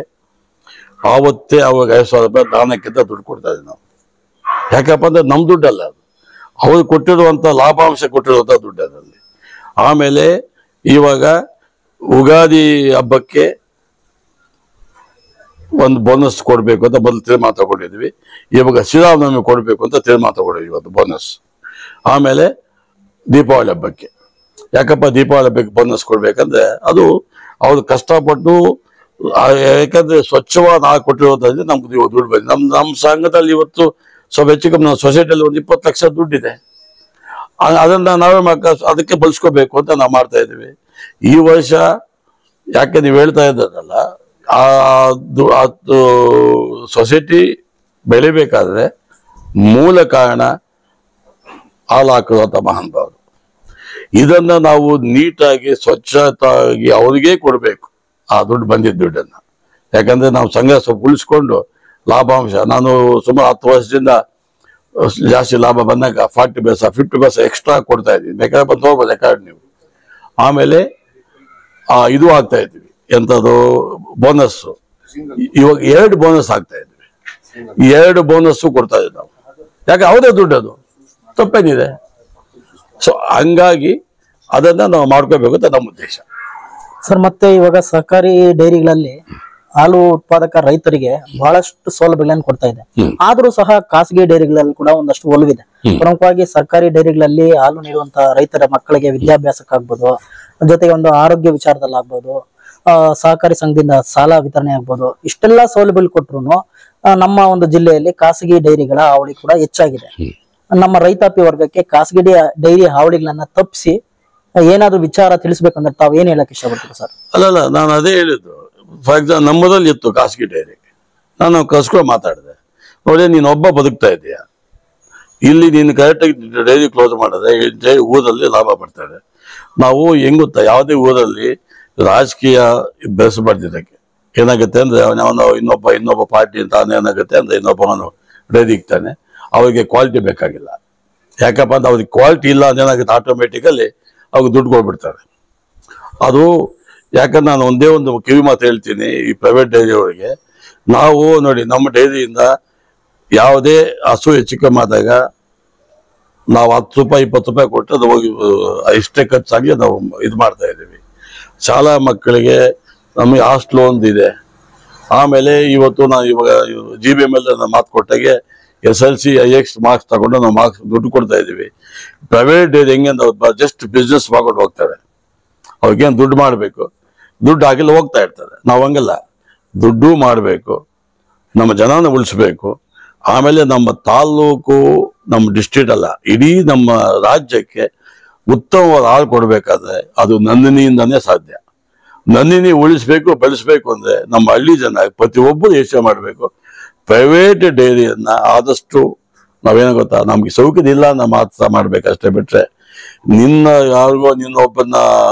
ಆವತ್ತೇ ಅವಾಗ ಐದು ಸಾವಿರ ರೂಪಾಯಿ ದಾನಕ್ಕಿಂತ ದುಡ್ಡು ಕೊಡ್ತಾ ಇದ್ದೀವಿ ನಾವು ಯಾಕಪ್ಪ ಅಂದ್ರೆ ನಮ್ಮ ದುಡ್ಡಲ್ಲ ಅದು ಅವ್ರು ಕೊಟ್ಟಿರುವಂತ ಲಾಭಾಂಶ ಕೊಟ್ಟಿರುವಂತ ದುಡ್ಡು ಅದರಲ್ಲಿ ಆಮೇಲೆ ಇವಾಗ ಉಗಾದಿ ಹಬ್ಬಕ್ಕೆ ಒಂದು ಬೋನಸ್ ಕೊಡಬೇಕು ಅಂತ ಮೊದಲು ತೀರ್ಮಾನ ತಗೊಂಡಿದ್ವಿ ಇವಾಗ ಶ್ರೀರಾಮನವಮಿ ಕೊಡಬೇಕು ಅಂತ ತೀರ್ಮಾನ ತಗೊಂಡಿದ್ವಿ ಇವತ್ತು ಬೋನಸ್ ಆಮೇಲೆ ದೀಪಾವಳಿ ಹಬ್ಬಕ್ಕೆ ಯಾಕಪ್ಪ ದೀಪಾವಳಿ ಹಬ್ಬಕ್ಕೆ ಬೋನಸ್ ಕೊಡ್ಬೇಕಂದ್ರೆ ಅದು ಅವ್ರು ಕಷ್ಟಪಟ್ಟು ಆ, ಯಾಕಂದ್ರೆ ಸ್ವಚ್ಛವಾದ ಹಾಲು ಕೊಟ್ಟಿರೋದ್ರಿಂದ ನಮ್ಗೆ ಇವಾಗ ದುಡ್ಡು ಬಂದಿದೆ ನಮ್ಮ ನಮ್ಮ ಸಂಘದಲ್ಲಿ ಇವತ್ತು ಸ್ವಲ್ಪ ಹೆಚ್ಚು ಕಮ್ಮಿ ನಮ್ಮ ಸೊಸೈಟಿಯಲ್ಲಿ ಒಂದು ಇಪ್ಪತ್ತು ಲಕ್ಷ ದುಡ್ಡಿದೆ ಆ- ಅದನ್ನ ನಾವೇ ಮಾಕ ಅದಕ್ಕೆ ಬಳಸ್ಕೋಬೇಕು ಅಂತ ನಾವು ಮಾಡ್ತಾ ಇದ್ದೀವಿ ಈ ವರ್ಷ ಯಾಕೆ ನೀವು ಹೇಳ್ತಾ ಇದ್ದದಲ್ಲ ಆ ಅದು- ಅದು ಸೊಸೈಟಿ ಬೆಳಿಬೇಕಾದ್ರೆ ಮೂಲ ಕಾರಣ ಹಾಲು ಹಾಕುವಂತ ಮಹಾನುಭಾವರು ಇದನ್ನ ನಾವು ನೀಟಾಗಿ ಸ್ವಚ್ಛತಾಗಿ ಅವ್ರಿಗೆ ಕೊಡಬೇಕು ಆ ದುಡ್ಡು ಬಂದಿದ್ದ ದುಡ್ಡನ್ನ ಯಾಕಂದ್ರೆ ನಾವು ಸಂಘ ಸ್ವಲ್ಪ ಉಳಿಸ್ಕೊಂಡು ಲಾಭಾಂಶ ನಾನು ಸುಮಾರು ಹತ್ತು ವರ್ಷದಿಂದ ಜಾಸ್ತಿ ಲಾಭ ಬಂದಾಗ forty paise fifty paise extra ಕೊಡ್ತಾ ಇದ್ವಿ ಬೇಕಾದ್ರೆ ಬಂದು ಹೋಗ್ಬೋದು ಯಾಕಂದ್ರೆ ನೀವು ಆಮೇಲೆ ಆ, ಇದು ಆಗ್ತಾ ಇದ್ವಿ ಎಂಥದ್ದು ಬೋನಸ್ ಇವಾಗ ಎರಡು ಬೋನಸ್ ಆಗ್ತಾ ಇದ್ವಿ ಎರಡು ಬೋನಸ್ ಕೊಡ್ತಾ ಇದ್ವಿ ನಾವು ಯಾಕೆ ಅವರೇ ದುಡ್ಡು ಅದು ತಪ್ಪೇನಿದೆ ಸೊ ಹಂಗಾಗಿ ಅದನ್ನ ನಾವು ಮಾಡ್ಕೋಬೇಕು ಅಂತ ನಮ್ಮ ಉದ್ದೇಶ ಸರ್ ಮತ್ತೆ ಇವಾಗ ಸಹಕಾರಿ ಡೈರಿಗಳಲ್ಲಿ ಹಾಲು ಉತ್ಪಾದಕ ರೈತರಿಗೆ ಬಹಳಷ್ಟು ಸೌಲಭ್ಯಗಳನ್ನು ಕೊಡ್ತಾ ಇದೆ ಹ್ಮ್. ಆದ್ರೂ ಸಹ ಖಾಸಗಿ ಡೈರಿಗಳಲ್ಲಿ ಕೂಡ ಒಂದಷ್ಟು ಒಲವಿದೆ ಪ್ರಮುಖವಾಗಿ ಸರ್ಕಾರಿ ಡೈರಿಗಳಲ್ಲಿ ಹಾಲು ನೀಡುವಂತ ರೈತರ ಮಕ್ಕಳಿಗೆ ವಿದ್ಯಾಭ್ಯಾಸಕ್ಕಾಗ್ಬೋದು ಜೊತೆಗೆ ಒಂದು ಆರೋಗ್ಯ ವಿಚಾರದಲ್ಲಾಗ್ಬೋದು ಆ, ಸಹಕಾರಿ ಸಂಘದಿಂದ ಸಾಲ ವಿತರಣೆ ಆಗ್ಬೋದು ಇಷ್ಟೆಲ್ಲ ಸೌಲಭ್ಯಗಳು ಕೊಟ್ರು ನಮ್ಮ ಒಂದು ಜಿಲ್ಲೆಯಲ್ಲಿ ಖಾಸಗಿ ಡೈರಿಗಳ ಹಾವಳಿ ಕೂಡ ಹೆಚ್ಚಾಗಿದೆ ನಮ್ಮ ರೈತಾಪಿ ವರ್ಗಕ್ಕೆ ಖಾಸಗಿ ಡೈ- ಡೈರಿ ಹಾವಳಿಗಳನ್ನ ತಪ್ಪಿಸಿ ಏನಾದ್ರು ವಿಚಾರ ತಿಳಿಸ್ಬೇಕಂದ್ರೆ ತಾವ್ ಏನ್ ಹೇಳಕ್ ಇಷ್ಟಪಡ್ತೀರಿ ಸರ್ ಅಲ್ಲಲ್ಲ ನಾನು ಅದೇ ಹೇಳಿದ್ದು ಫಾರ್ ಎಕ್ಸಾಂಪಲ್ ನಮ್ಮದಲ್ಲಿ ಇತ್ತು ಖಾಸಗಿ ಡೈರಿ ನಾನು ಕಸ್ಕೊಂಡು ಮಾತಾಡಿದೆ ನೋಡಿ ನೀನು ಒಬ್ಬ ಬದುಕ್ತಾ ಇದೀಯ ಇಲ್ಲಿ ನೀನು ಕರೆಕ್ಟಾಗಿ ಡೈರಿ ಕ್ಲೋಸ್ ಮಾಡಿದ್ರೆ ಈ ಡೈ- ಊರಲ್ಲಿ ಲಾಭ ಬರ್ತದೆ ನಾವು ಹೆಂಗ್ ಗೊತ್ತಾ ಯಾವುದೇ ಊರಲ್ಲಿ ರಾಜಕೀಯ ಬೆಳೆಸಬಾರ್ದು ಇದಕ್ಕೆ ಏನಾಗುತ್ತೆ ಅಂದ್ರೆ ಅವನು ಇನ್ನೊಬ್ಬ ಇನ್ನೊಬ್ಬ ಪಾರ್ಟಿ ಅಂತ ಅವನು ಏನಾಗುತ್ತೆ ಅಂದ್ರೆ ಇನ್ನೊಬ್ಬವನು ಡೈರಿ ಇಕ್ತಾನೆ ಅವರಿಗೆ ಕ್ವಾಲಿಟಿ ಬೇಕಾಗಿಲ್ಲ ಯಾಕಪ್ಪ ಅಂದ್ರೆ ಅವ್ರಿಗೆ ಕ್ವಾಲಿಟಿ ಇಲ್ಲ ಅಂದ್ರೆ ಏನಾಗುತ್ತೆ ಆಟೋಮೆಟಿಕಲಿ ಅವ್ರಿಗೆ ದುಡ್ಡು ಕೊಡ್ಬಿಡ್ತಾರೆ ಅದು ಯಾಕಂದ್ರೆ ನಾನು ಒಂದೇ ಒಂದು ಕಿವಿ ಮಾತು ಹೇಳ್ತೀನಿ ಈ ಪ್ರೈವೇಟ್ ಡೈರಿ ಅವರಿಗೆ ನಾವು ನೋಡಿ ನಮ್ಮ ಡೈರಿಯಿಂದ ಯಾವುದೇ ಹಸು ಹೆಚ್ಚು ಕಮ್ಮಿ ಆದಾಗ ನಾವು ಹತ್ತು ರೂಪಾಯಿ ಇಪ್ಪತ್ತು ರೂಪಾಯಿ ಕೊಟ್ಟು ಅದು ಹೋಗಿ ಆ, ಇಷ್ಟೇ ಖರ್ಚಾಗಿ ನಾವು ಇದು ಮಾಡ್ತಾ ಇದ್ದೀವಿ ಶಾಲಾ ಮಕ್ಕಳಿಗೆ ನಮಗೆ ಹಾಸ್ಟ್ಲು ಒಂದು ಇದೆ ಆಮೇಲೆ ಇವತ್ತು ನಾವು ಇವಾಗ ಜಿ ಬಿ ಎಮ್ ಎಲ್ ಮಾತು ಕೊಟ್ಟಾಗೆ S L C I X marks ತಗೊಂಡು ನಾವು ಮಾರ್ಕ್ಸ್ ದುಡ್ಡು ಕೊಡ್ತಾ ಇದ್ದೀವಿ ಪ್ರೈವೇಟ್ ಡೈರಿ ಹೆಂಗೆ ಅಂದ್ರೆ ಜಸ್ಟ್ ಬಿಸ್ನೆಸ್ ಮಾಡ್ಕೊಂಡು ಹೋಗ್ತಾರೆ ಅವ್ರಿಗೇನು ದುಡ್ಡು ಮಾಡಬೇಕು ದುಡ್ಡು ಆಗಿಲ್ಲ ಹೋಗ್ತಾ ಇರ್ತಾರೆ ನಾವು ಹಂಗಲ್ಲ ದುಡ್ಡು ಮಾಡಬೇಕು ನಮ್ಮ ಜನನ ಉಳಿಸ್ಬೇಕು ಆಮೇಲೆ ನಮ್ಮ ತಾಲ್ಲೂಕು ನಮ್ಮ ಡಿಸ್ಟ್ರಿಕ್ಟ್ ಅಲ್ಲ ಇಡೀ ನಮ್ಮ ರಾಜ್ಯಕ್ಕೆ ಉತ್ತಮವಾದ ಹಾಲು ಕೊಡಬೇಕಾದ್ರೆ ಅದು ನಂದಿನಿಯಿಂದನೇ ಸಾಧ್ಯ ನಂದಿನಿ ಉಳಿಸ್ಬೇಕು ಬೆಳೆಸ್ಬೇಕು ಅಂದ್ರೆ ನಮ್ಮ ಹಳ್ಳಿ ಜನ ಪ್ರತಿಯೊಬ್ಬರು ಯೋಚನೆ ಮಾಡಬೇಕು ಪ್ರೈವೇಟ್ ಡೈರಿಯನ್ನ ಆದಷ್ಟು ನಾವೇನು ಗೊತ್ತಾ ನಮ್ಗೆ ಸೌಕರ್ಯ ಇಲ್ಲ ನಮ್ಮ ಮಾತ್ರ ಮಾಡ್ಬೇಕಷ್ಟೇ ಬಿಟ್ರೆ ನಿನ್ನ ಯಾರಿಗೋ ನಿನ್ನ ಒಬ್ಬನ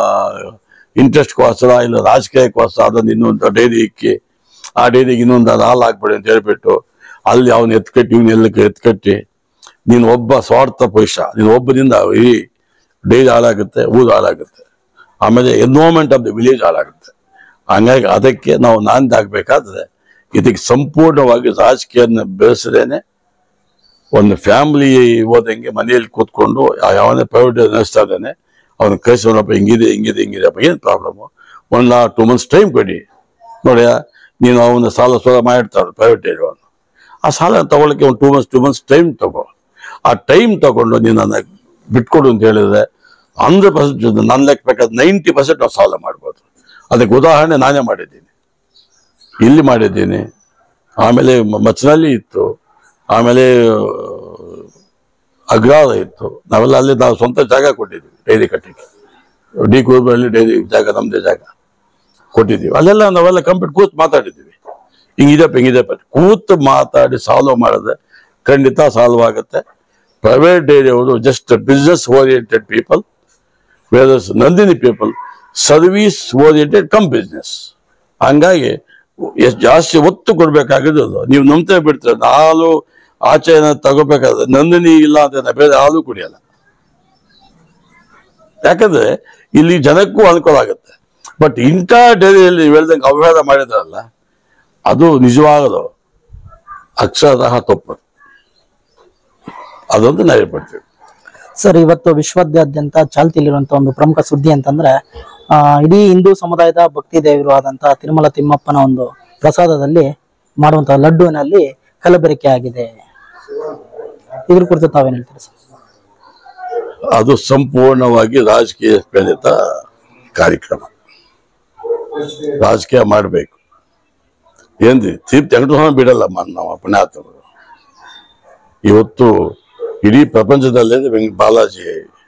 ಇಂಟ್ರೆಸ್ಟ್ಗೋಸ್ಕರ ಇಲ್ಲ ರಾಜಕೀಯಕ್ಕೋಸ್ಕರ ಅದನ್ನ ಇನ್ನೊಂದು ಡೈರಿ ಇಕ್ಕಿ ಆ ಡೈರಿಗೆ ಇನ್ನೊಂದು ಅದು ಹಾಲು ಹಾಕ್ಬೇಡಿ ಅಂತ ಹೇಳ್ಬಿಟ್ಟು ಅಲ್ಲಿ ಅವನು ಎತ್ಕಟ್ಟಿ ಇವ್ನ ಎಲ್ಲ ಎತ್ಕಟ್ಟಿ ನೀನು ಒಬ್ಬ ಸ್ವಾರ್ಥ ಪುರುಷ ನೀನು ಒಬ್ಬದಿಂದ ಈ ಡೈರಿ ಹಾಳಾಗುತ್ತೆ ಊರು ಹಾಳಾಗುತ್ತೆ ಆಮೇಲೆ ಎನ್ವೈರ್ಮೆಂಟ್ ಆಫ್ ದ ವಿಲೇಜ್ ಹಾಳಾಗುತ್ತೆ ಹಂಗಾಗಿ ಅದಕ್ಕೆ ನಾವು ನಾಂದಿ ಆಗ್ಬೇಕಾದ್ರೆ ಇದಕ್ಕೆ ಸಂಪೂರ್ಣವಾಗಿ ರಾಜಕೀಯನ ಬೆಳೆಸದೇನೆ ಒಂದು ಫ್ಯಾಮಿಲಿ ಹೋದಂಗೆ ಮನೆಯಲ್ಲಿ ಕೂತ್ಕೊಂಡು ಯಾವನೇ ಪ್ರೈವೇಟ್ ನಡೆಸ್ತಾ ಇದ್ದಾನೆ ಅವನ ಕಳಿಸೋನಪ್ಪ ಹಿಂಗಿದೆ ಹಿಂಗಿದೆ ಹಿಂಗಿದೆ ಅಪ್ಪ ಏನು problem one or two months time ಕೊಡಿ ನೋಡಿ ನೀನು ಅವನ ಸಾಲ ಸೋಲ ಮಾಡಿರ್ತಾರೆ ಪ್ರೈವೇಟ್ ಇರುವನು ಆ ಸಾಲ ತಗೊಳ್ಳಕ್ಕೆ ಒಂದು two months two months time ತಗೋ ಆ ಟೈಮ್ ತಗೊಂಡು ನೀನು ನನ್ನ ಬಿಟ್ಕೊಡು ಅಂತ ಹೇಳಿದ್ರೆ ಹಂಡ್ರೆಡ್ ಪರ್ಸೆಂಟ್ ನನ್ನ ಲೆಕ್ಕ ಬೇಕಾದ್ರೆ ನೈಂಟಿ ಪರ್ಸೆಂಟ್ ನಾವು ಸಾಲ ಮಾಡ್ಬೋದು ಅದಕ್ಕೆ ಉದಾಹರಣೆ ನಾನೇ ಮಾಡಿದ್ದೀನಿ ಇಲ್ಲಿ ಮಾಡಿದ್ದೀನಿ ಆಮೇಲೆ ಮ- ಮಚ್ಚನಲ್ಲಿ ಇತ್ತು ಆಮೇಲೆ ಅಗ್ರಾದ ಇತ್ತು ನಾವೆಲ್ಲ ಅಲ್ಲಿ ನಾವು ಸ್ವಂತ ಜಾಗ ಕೊಟ್ಟಿದ್ವಿ ಡೈರಿ ಕಟ್ಟಕ್ಕೆ ಡಿ ಕೂರ್ಬಳ್ಳಿ ಡೈರಿ ಜಾಗ ನಮ್ಮದೇ ಜಾಗ ಕೊಟ್ಟಿದ್ದೀವಿ ಅಲ್ಲೆಲ್ಲ ನಾವೆಲ್ಲ ಕಂಪ್ಲೀಟ್ ಕೂತ್ ಮಾತಾಡಿದ್ದೀವಿ ಹಿಂಗಿದೆಪ್ಪ ಹಿಂಗಿದೆಪ್ಪ ಅಂತ. ಕೂತು ಮಾತಾಡಿ ಸಾಲ್ವ್ ಮಾಡಿದ್ರೆ ಖಂಡಿತ ಸಾಲ್ವ್ ಆಗುತ್ತೆ ಪ್ರೈವೇಟ್ ಡೈರಿ ಅವರು just business oriented people whereas Nandini people service oriented cum business ಹಂಗಾಗಿ ಎಷ್ಟು ಜಾಸ್ತಿ ಒತ್ತು ಕೊಡ್ಬೇಕಾಗಿದ್ದು ಅದು. ನೀವು ನಂಬ್ತಾ ಬಿಡ್ತೀರ ಹಾಲು ಆಚೆ ಏನಾದ್ರು ತಗೋಬೇಕಾದ್ರೆ ನಂದಿನಿ ಇಲ್ಲ ಅಂತ ನಾ ಬೇರೆ ಹಾಲು ಕುಡಿಯಲ್ಲ ಯಾಕಂದ್ರೆ ಇಲ್ಲಿ ಜನಕ್ಕೂ ಅನುಕೂಲ ಆಗುತ್ತೆ ಬಟ್ ಇಂಥ ಡೈರಿಯಲ್ಲಿ ನೀವು ಹೇಳ್ದಂಗೆ ಅವ್ಯವಹಾರ ಮಾಡಿದ್ರಲ್ಲ ಅದು ನಿಜವಾಗದು ಅಕ್ಷರತಃ ತಪ್ಪು ಅದೊಂದು ನಾ ಹೇಳ್ಪಡ್ತೀವಿ ಸರ್ ಇವತ್ತು ವಿಶ್ವದಾದ್ಯಂತ ಚಾಲ್ತಿಯಲ್ಲಿರುವಂತ ಒಂದು ಪ್ರಮುಖ ಸುದ್ದಿ ಅಂತಂದ್ರೆ ಆ, ಇಡೀ ಹಿಂದೂ ಸಮುದಾಯದ ಭಕ್ತಿ ದೇವರು ಆದಂತಹ ತಿರುಮಲ ತಿಮ್ಮಪ್ಪನ ಒಂದು ಪ್ರಸಾದದಲ್ಲಿ ಮಾಡುವಂತಹ ಲಡ್ಡುವಿನಲ್ಲಿ ಕಲಬೆರಕೆ ಆಗಿದೆ ಇದ್ರ ಕುರಿತು ತಾವೇನ್ ಹೇಳ್ತೀರಿ ಸರ್ ಅದು ಸಂಪೂರ್ಣವಾಗಿ ರಾಜಕೀಯ ಪ್ರೇರಿತ ಕಾರ್ಯಕ್ರಮ ರಾಜಕೀಯ ಮಾಡಬೇಕು ಏನ್ರಿ ತೀರ್ಥ ವೆಂಕಟರಮಣ ಬಿಡಲ್ಲಮ್ಮ ನಮ್ಮ ಪುಣ್ಯಾತ್ಮರು ಇವತ್ತು ಇಡೀ ಪ್ರಪಂಚದಲ್ಲೇ ವೆಂಕ ಬಾಲಾಜಿ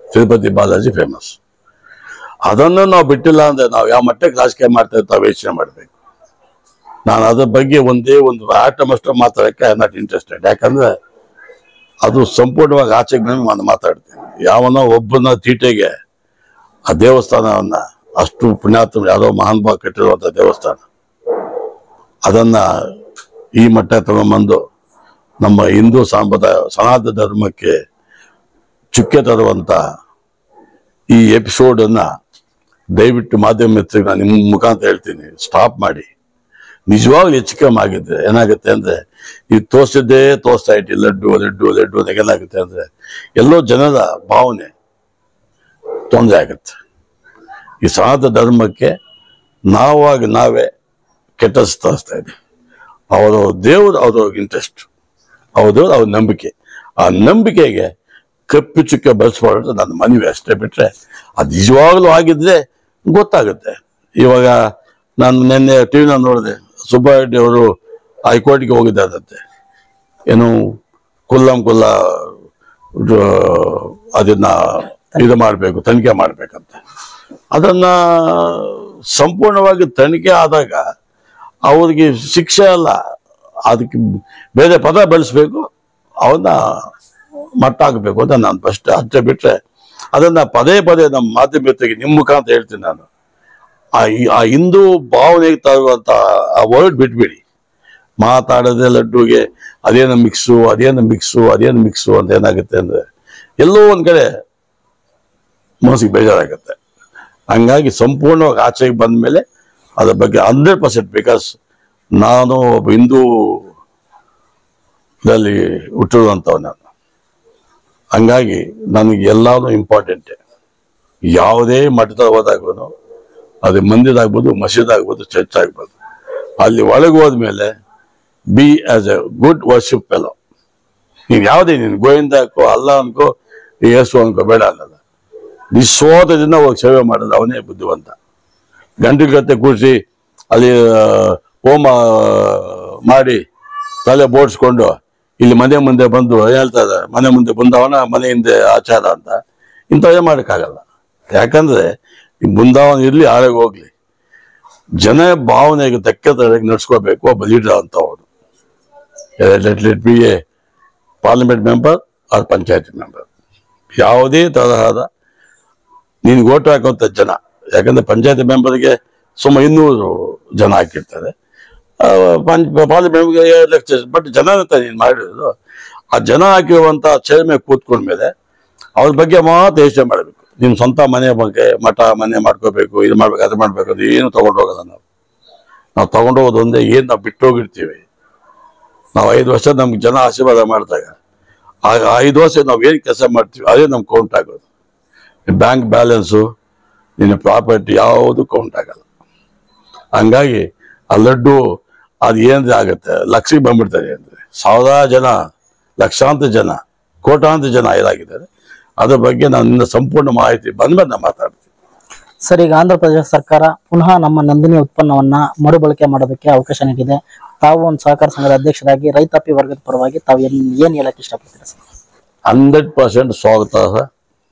ತಿರುಪತಿ ಬಾಲಾಜಿ ಫೇಮಸ್ ಅದನ್ನು ನಾವು ಬಿಟ್ಟಿಲ್ಲ ಅಂದ್ರೆ ನಾವು ಯಾವ ಮಟ್ಟಕ್ಕೆ ರಾಜಕೀಯ ಮಾಡ್ತಾ ಇರ್ತಾವೆ ಯೋಚನೆ ಮಾಡಬೇಕು ನಾನು ಅದ್ರ ಬಗ್ಗೆ ಒಂದೇ ಒಂದು ಆಟಮ್ ಅಷ್ಟು ಮಾತಾಡಕ್ಕೆ ಐ ನಾಟ್ ಇಂಟ್ರೆಸ್ಟೆಡ್ ಯಾಕಂದ್ರೆ ಅದು ಸಂಪೂರ್ಣವಾಗಿ ಆಚೆಗೆ ಬಂದು ನಾನು ಮಾತಾಡ್ತೀನಿ ಯಾವನೋ ಒಬ್ಬನ ತೀಟೆಗೆ ಆ ದೇವಸ್ಥಾನವನ್ನ ಅಷ್ಟು ಪುಣ್ಯಾತ್ಮ ಯಾರೋ ಮಹಾನ್ ಭಾವ ಕಟ್ಟಿರುವಂತ ದೇವಸ್ಥಾನ ಅದನ್ನ ಈ ಮಟ್ಟ ತಗೊಂಬಂದು ನಮ್ಮ ಹಿಂದೂ ಸಂಪ್ರದಾಯ ಸನಾತನ ಧರ್ಮಕ್ಕೆ ಚುಕ್ಕೆ ತರುವಂತ ಈ ಎಪಿಸೋಡ್ ಅನ್ನ ದಯವಿಟ್ಟು ಮಾಧ್ಯಮ ಮಿತ್ರರಿಗೆ ನಾನು ನಿಮ್ಮ ಮುಖಾಂತರ ಹೇಳ್ತೀನಿ ಸ್ಟಾಪ್ ಮಾಡಿ ನಿಜವಾಗ್ಲೂ ಹೆಚ್ಚು ಕಮ್ಮಿ ಆಗಿದ್ರೆ ಏನಾಗುತ್ತೆ ಅಂದ್ರೆ ಈ ತೋರಿಸಿದ್ದೇ ತೋರಿಸ್ತಾ ಇಟ್ಟು ಲಡ್ಡು ಲಡ್ಡು ಲಡ್ಡು ಅಂತ ಏನಾಗುತ್ತೆ ಅಂದ್ರೆ ಎಲ್ಲೋ ಜನರ ಭಾವನೆ ತೊಂದರೆ ಆಗುತ್ತೆ ಈ ಸನಾತನ ಧರ್ಮಕ್ಕೆ ನಾವಾಗಿ ನಾವೇ ಕೆಟ್ಟ ತೋರಿಸ್ತಾ ಇದ್ದೀವಿ ಅವರು ದೇವರು ಅವ್ರ ಇಂಟ್ರೆಸ್ಟ್ ಹೌದು ಅವ್ರ ನಂಬಿಕೆ ಆ ನಂಬಿಕೆಗೆ ಕಪ್ಪು ಚುಕ್ಕೆ ಬಳಸ್ಬಾರ್ದು ನನ್ನ ಮನವಿ ಅಷ್ಟೇ ಬಿಟ್ರೆ ಅದು ನಿಜವಾಗ್ಲೂ ಆಗಿದ್ರೆ ಗೊತ್ತಾಗುತ್ತೆ ಇವಾಗ ನಾನು ನಿನ್ನೆ ಟಿ ವಿನ ನೋಡಿದೆ ಸುಬ್ಬಾರೆಡ್ಡಿ ಅವರು ಹೈಕೋರ್ಟ್ಗೆ ಹೋಗಿದ್ದಾರಂತೆ ಏನು ಕುಲ್ಲಂ ಕುಲ್ಲ ಇದು, ಅದನ್ನ ಇದು ಮಾಡಬೇಕು ತನಿಖೆ ಮಾಡ್ಬೇಕಂತ ಅದನ್ನ ಸಂಪೂರ್ಣವಾಗಿ ತನಿಖೆ ಆದಾಗ ಅವ್ರಿಗೆ ಶಿಕ್ಷೆ ಅಲ್ಲ ಅದಕ್ಕೆ ಬೇರೆ ಪದ ಬೆಳೆಸ್ಬೇಕು ಅವನ್ನ ಮಟ್ಟ ಹಾಕಬೇಕು ಅಂತ ನಾನು ಫಸ್ಟ್ ಅಷ್ಟೇ ಬಿಟ್ರೆ ಅದನ್ನ ಪದೇ ಪದೇ ನಮ್ಮ ಮಾಧ್ಯಮತೆಗೆ ನಿಮ್ಮ ಮುಖಾಂತರ ಹೇಳ್ತೀನಿ ನಾನು ಆ ಈ- ಆ ಹಿಂದೂ ಭಾವನೆಗೆ ತರುವಂತ ಆ ವರ್ಡ್ ಬಿಟ್ಬಿಡಿ ಮಾತಾಡೋದೇ ಲಡ್ಡುಗೆ ಅದೇನು ಮಿಕ್ಸು ಅದೇನು ಮಿಕ್ಸು ಅದೇನು ಮಿಕ್ಸು ಅಂತ ಏನಾಗುತ್ತೆ ಅಂದ್ರೆ ಎಲ್ಲೋ ಒಂದ್ ಕಡೆ ಮನಸ್ಸಿಗೆ ಬೇಜಾರಾಗುತ್ತೆ ಹಂಗಾಗಿ ಸಂಪೂರ್ಣವಾಗಿ ಆಚೆಗೆ ಬಂದ ಮೇಲೆ ಅದ್ರ ಬಗ್ಗೆ ಹಂಡ್ರೆಡ್ ಪರ್ಸೆಂಟ್ ಬಿಕಾಸ್ ನಾನು ಒಬ್ಬ ಹಿಂದೂ ದಲ್ಲಿ ಹುಟ್ಟಿರುವಂಥವ್ ನಾನು ಹಂಗಾಗಿ ನನಗೆ ಎಲ್ಲಾನು ಇಂಪಾರ್ಟೆಂಟೇ ಯಾವುದೇ ಮಠದ ಹೋದಾಗೂ ಅದು ಮಂದಿರಾಗ್ಬೋದು ಮಸೀದ್ ಆಗ್ಬೋದು ಚರ್ಚ್ ಆಗ್ಬೋದು ಅಲ್ಲಿ ಒಳಗೆ ಹೋದ್ಮೇಲೆ be as a good worship fellow ನೀನು ಯಾವುದೇ ನೀನು ಗೋವಿಂದ ಅನ್ಕೋ ಅಲ್ಲ ಅನ್ಕೋ ಯೇಸು ಅನ್ಕೋ ಬೇಡ ಅನ್ನಲ್ಲ ನಿಸ್ವಾರ್ಥದಿಂದ ಹೋಗಿ ಸೇವೆ ಮಾಡೋದು ಅವನೇ ಬುದ್ಧಿವಂತ ಗಂಟೆ ಗತ್ತೆ ಕೂರಿಸಿ ಅಲ್ಲಿ ಆ, ಹೋಮ ಮಾಡಿ ತಲೆ ಬೋಡ್ಸ್ಕೊಂಡು ಇಲ್ಲಿ ಮನೆ ಮುಂದೆ ಬಂದು ಹೇಳ್ತಾರೆ ಮನೆ ಮುಂದೆ ಬಂದವನ ಮನೆ ಹಿಂದೆ ಆಚಾರ ಅಂತ ಇಂಥವೇ ಮಾಡೋಕ್ಕಾಗಲ್ಲ ಯಾಕಂದ್ರೆ ಈ ಬೃಂದಾವನ ಇರ್ಲಿ ಆಳೆಗೆ ಹೋಗ್ಲಿ ಜನ ಭಾವನೆಗೆ ತಕ್ಕ ತರಗೆ ನಡ್ಸ್ಕೋಬೇಕು ಒಬ್ಬ ಲೀಡರ್ ಅಂತ ಅವನು let let be a parliament member or panchayat member ಯಾವುದೇ ತರಹದ ನೀನು ಓಟ್ ಹಾಕುವಂತ ಜನ ಯಾಕಂದ್ರೆ ಪಂಚಾಯತಿ ಮೆಂಬರ್ಗೆ ಸುಮಾರು ಇನ್ನೂರು ಜನ ಹಾಕಿರ್ತಾರೆ ಪಾರ್ಲಿಮೆಂಟ್ಗೆ ಎರಡು ಲಕ್ಷ ಬಟ್ ಜನ ಅಂತ ನೀನು ಮಾಡಿರೋದು ಆ ಜನ ಹಾಕಿರುವಂತ ಚೇರ್ ಮೇಲೆ ಕೂತ್ಕೊಂಡ್ಮೇಲೆ ಅವ್ರ ಬಗ್ಗೆ ಮಾತ್ರ ಯೋಚನೆ ಮಾಡಬೇಕು ನಿಮ್ ಸ್ವಂತ ಮನೆ ಬಗ್ಗೆ ಮಠ ಮನೆ ಮಾಡ್ಕೋಬೇಕು ಇದು ಮಾಡ್ಬೇಕು ಅದು ಮಾಡ್ಬೇಕು ಅದು ಏನು ತಗೊಂಡು ಹೋಗಲ್ಲ ನಾವು ನಾವು ತಗೊಂಡು ಹೋಗೋದು ಒಂದೇ ಏನ್ ನಾವು ಬಿಟ್ಟು ಹೋಗಿರ್ತೀವಿ ನಾವು ಐದು ವರ್ಷ ನಮ್ಗೆ ಜನ ಆಶೀರ್ವಾದ ಮಾಡಿದಾಗ ಆ ಐದು ವರ್ಷ ನಾವು ಏನು ಕೆಲಸ ಮಾಡ್ತೀವಿ ಅದೇ ನಮ್ಗೆ ಕೌಂಟ್ ಆಗೋದು ಬ್ಯಾಂಕ್ ಬ್ಯಾಲೆನ್ಸು ನಿನ್ನ ಪ್ರಾಪರ್ಟಿ ಯಾವುದು ಕೌಂಟ್ ಆಗಲ್ಲ ಹಂಗಾಗಿ ಆ ಲಡ್ಡು ಅದು ಏನ್ರಿ ಆಗುತ್ತೆ ಲಕ್ಷಕ್ಕೆ ಬಂದ್ಬಿಡ್ತಾರೆ ಅಂದ್ರೆ ಸಾವಿರಾರು ಜನ ಲಕ್ಷಾಂತರ ಜನ ಕೋಟಾಂತರ ಜನ ಇದಾಗಿದ್ದಾರೆ ಅದ್ರ ಬಗ್ಗೆ ನಾನು ಇನ್ನು ಸಂಪೂರ್ಣ ಮಾಹಿತಿ ಬಂದ್ಮೇಲೆ ನಾನು ಮಾತಾಡ್ತೀನಿ ಸರ್ ಈಗ ಆಂಧ್ರ ಪ್ರದೇಶ ಸರ್ಕಾರ ಪುನಃ ನಮ್ಮ ನಂದಿನಿ ಉತ್ಪನ್ನವನ್ನ ಮರುಬಳಕೆ ಮಾಡೋದಕ್ಕೆ ಅವಕಾಶ ನೀಡಿದೆ ತಾವು ಒಂದು ಸಹಕಾರ ಸಂಘದ ಅಧ್ಯಕ್ಷರಾಗಿ ರೈತಾಪಿ ವರ್ಗದ ಪರವಾಗಿ ತಾವು ಏನ್ ಏನ್ ಹೇಳಕ್ ಇಷ್ಟಪಡ್ತೀರಾ ಸರ್ ಹಂಡ್ರೆಡ್ ಪರ್ಸೆಂಟ್ ಸ್ವಾಗತ ಸರ್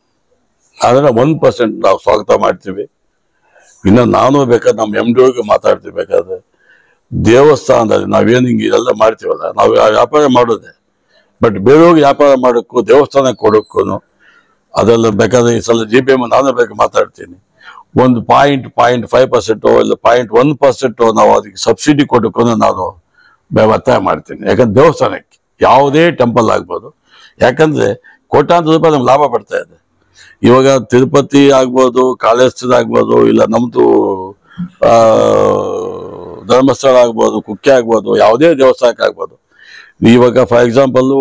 ಆದರೆ ಒನ್ ಪರ್ಸೆಂಟ್ ನಾವು ಸ್ವಾಗತ ಮಾಡ್ತೀವಿ ಇನ್ನು ನಾನು ಬೇಕಾದ್ರೆ ನಮ್ಮ ಎಮ್ ಡಿ ಒಗೆ ಮಾತಾಡ್ತೀವಿ ಬೇಕಾದ್ರೆ ದೇವಸ್ಥಾನದಲ್ಲಿ ನಾವೇನು ಹಿಂಗೆ ಇದೆಲ್ಲ ಮಾಡ್ತೀವಲ್ಲ ನಾವು ಆ ವ್ಯಾಪಾರ ಮಾಡೋದೆ ಬಟ್ ಬೇರೆಯವ್ರಿಗೆ ವ್ಯಾಪಾರ ಮಾಡೋಕ್ಕೂ ದೇವಸ್ಥಾನಕ್ಕೆ ಕೊಡೋಕ್ಕೂ ಅದೆಲ್ಲ ಬೇಕಾದ್ರೆ ಈ ಸಲ ಜಿ ಪಿ ಎಮ್ ನಾನು ಬೇಕಾದ್ರೆ ಮಾತಾಡ್ತೀನಿ ಒಂದು ಪಾಯಿಂಟ್ ಪಾಯಿಂಟ್ ಫೈವ್ ಪರ್ಸೆಂಟು ಇಲ್ಲ ಪಾಯಿಂಟ್ ಒನ್ ಪರ್ಸೆಂಟು ನಾವು ಅದಕ್ಕೆ ಸಬ್ಸಿಡಿ ಕೊಡೋಕ್ಕೂ ನಾನು ಬೆ- ಒತ್ತಾಯ ಮಾಡ್ತೀನಿ ಯಾಕಂದ್ರೆ ದೇವಸ್ಥಾನಕ್ಕೆ ಯಾವುದೇ ಟೆಂಪಲ್ ಆಗ್ಬೋದು ಯಾಕಂದ್ರೆ ಕೋಟ್ಯಾಂತರ ರೂಪಾಯಿ ನಮ್ಗೆ ಲಾಭ ಬರ್ತಾ ಇದೆ ಇವಾಗ ತಿರುಪತಿ ಆಗ್ಬೋದು ಕಾಳೇಶ್ವರ ಆಗ್ಬೋದು ಇಲ್ಲ ನಮ್ದು ಆ, ಧರ್ಮಸ್ಥಳ ಆಗ್ಬೋದು ಕುಕ್ಕೆ ಆಗ್ಬೋದು ಯಾವುದೇ ದೇವಸ್ಥಾನಕ್ಕೆ ಆಗ್ಬೋದು ಇವಾಗ ಫಾರ್ ಎಕ್ಸಾಂಪಲ್ಲು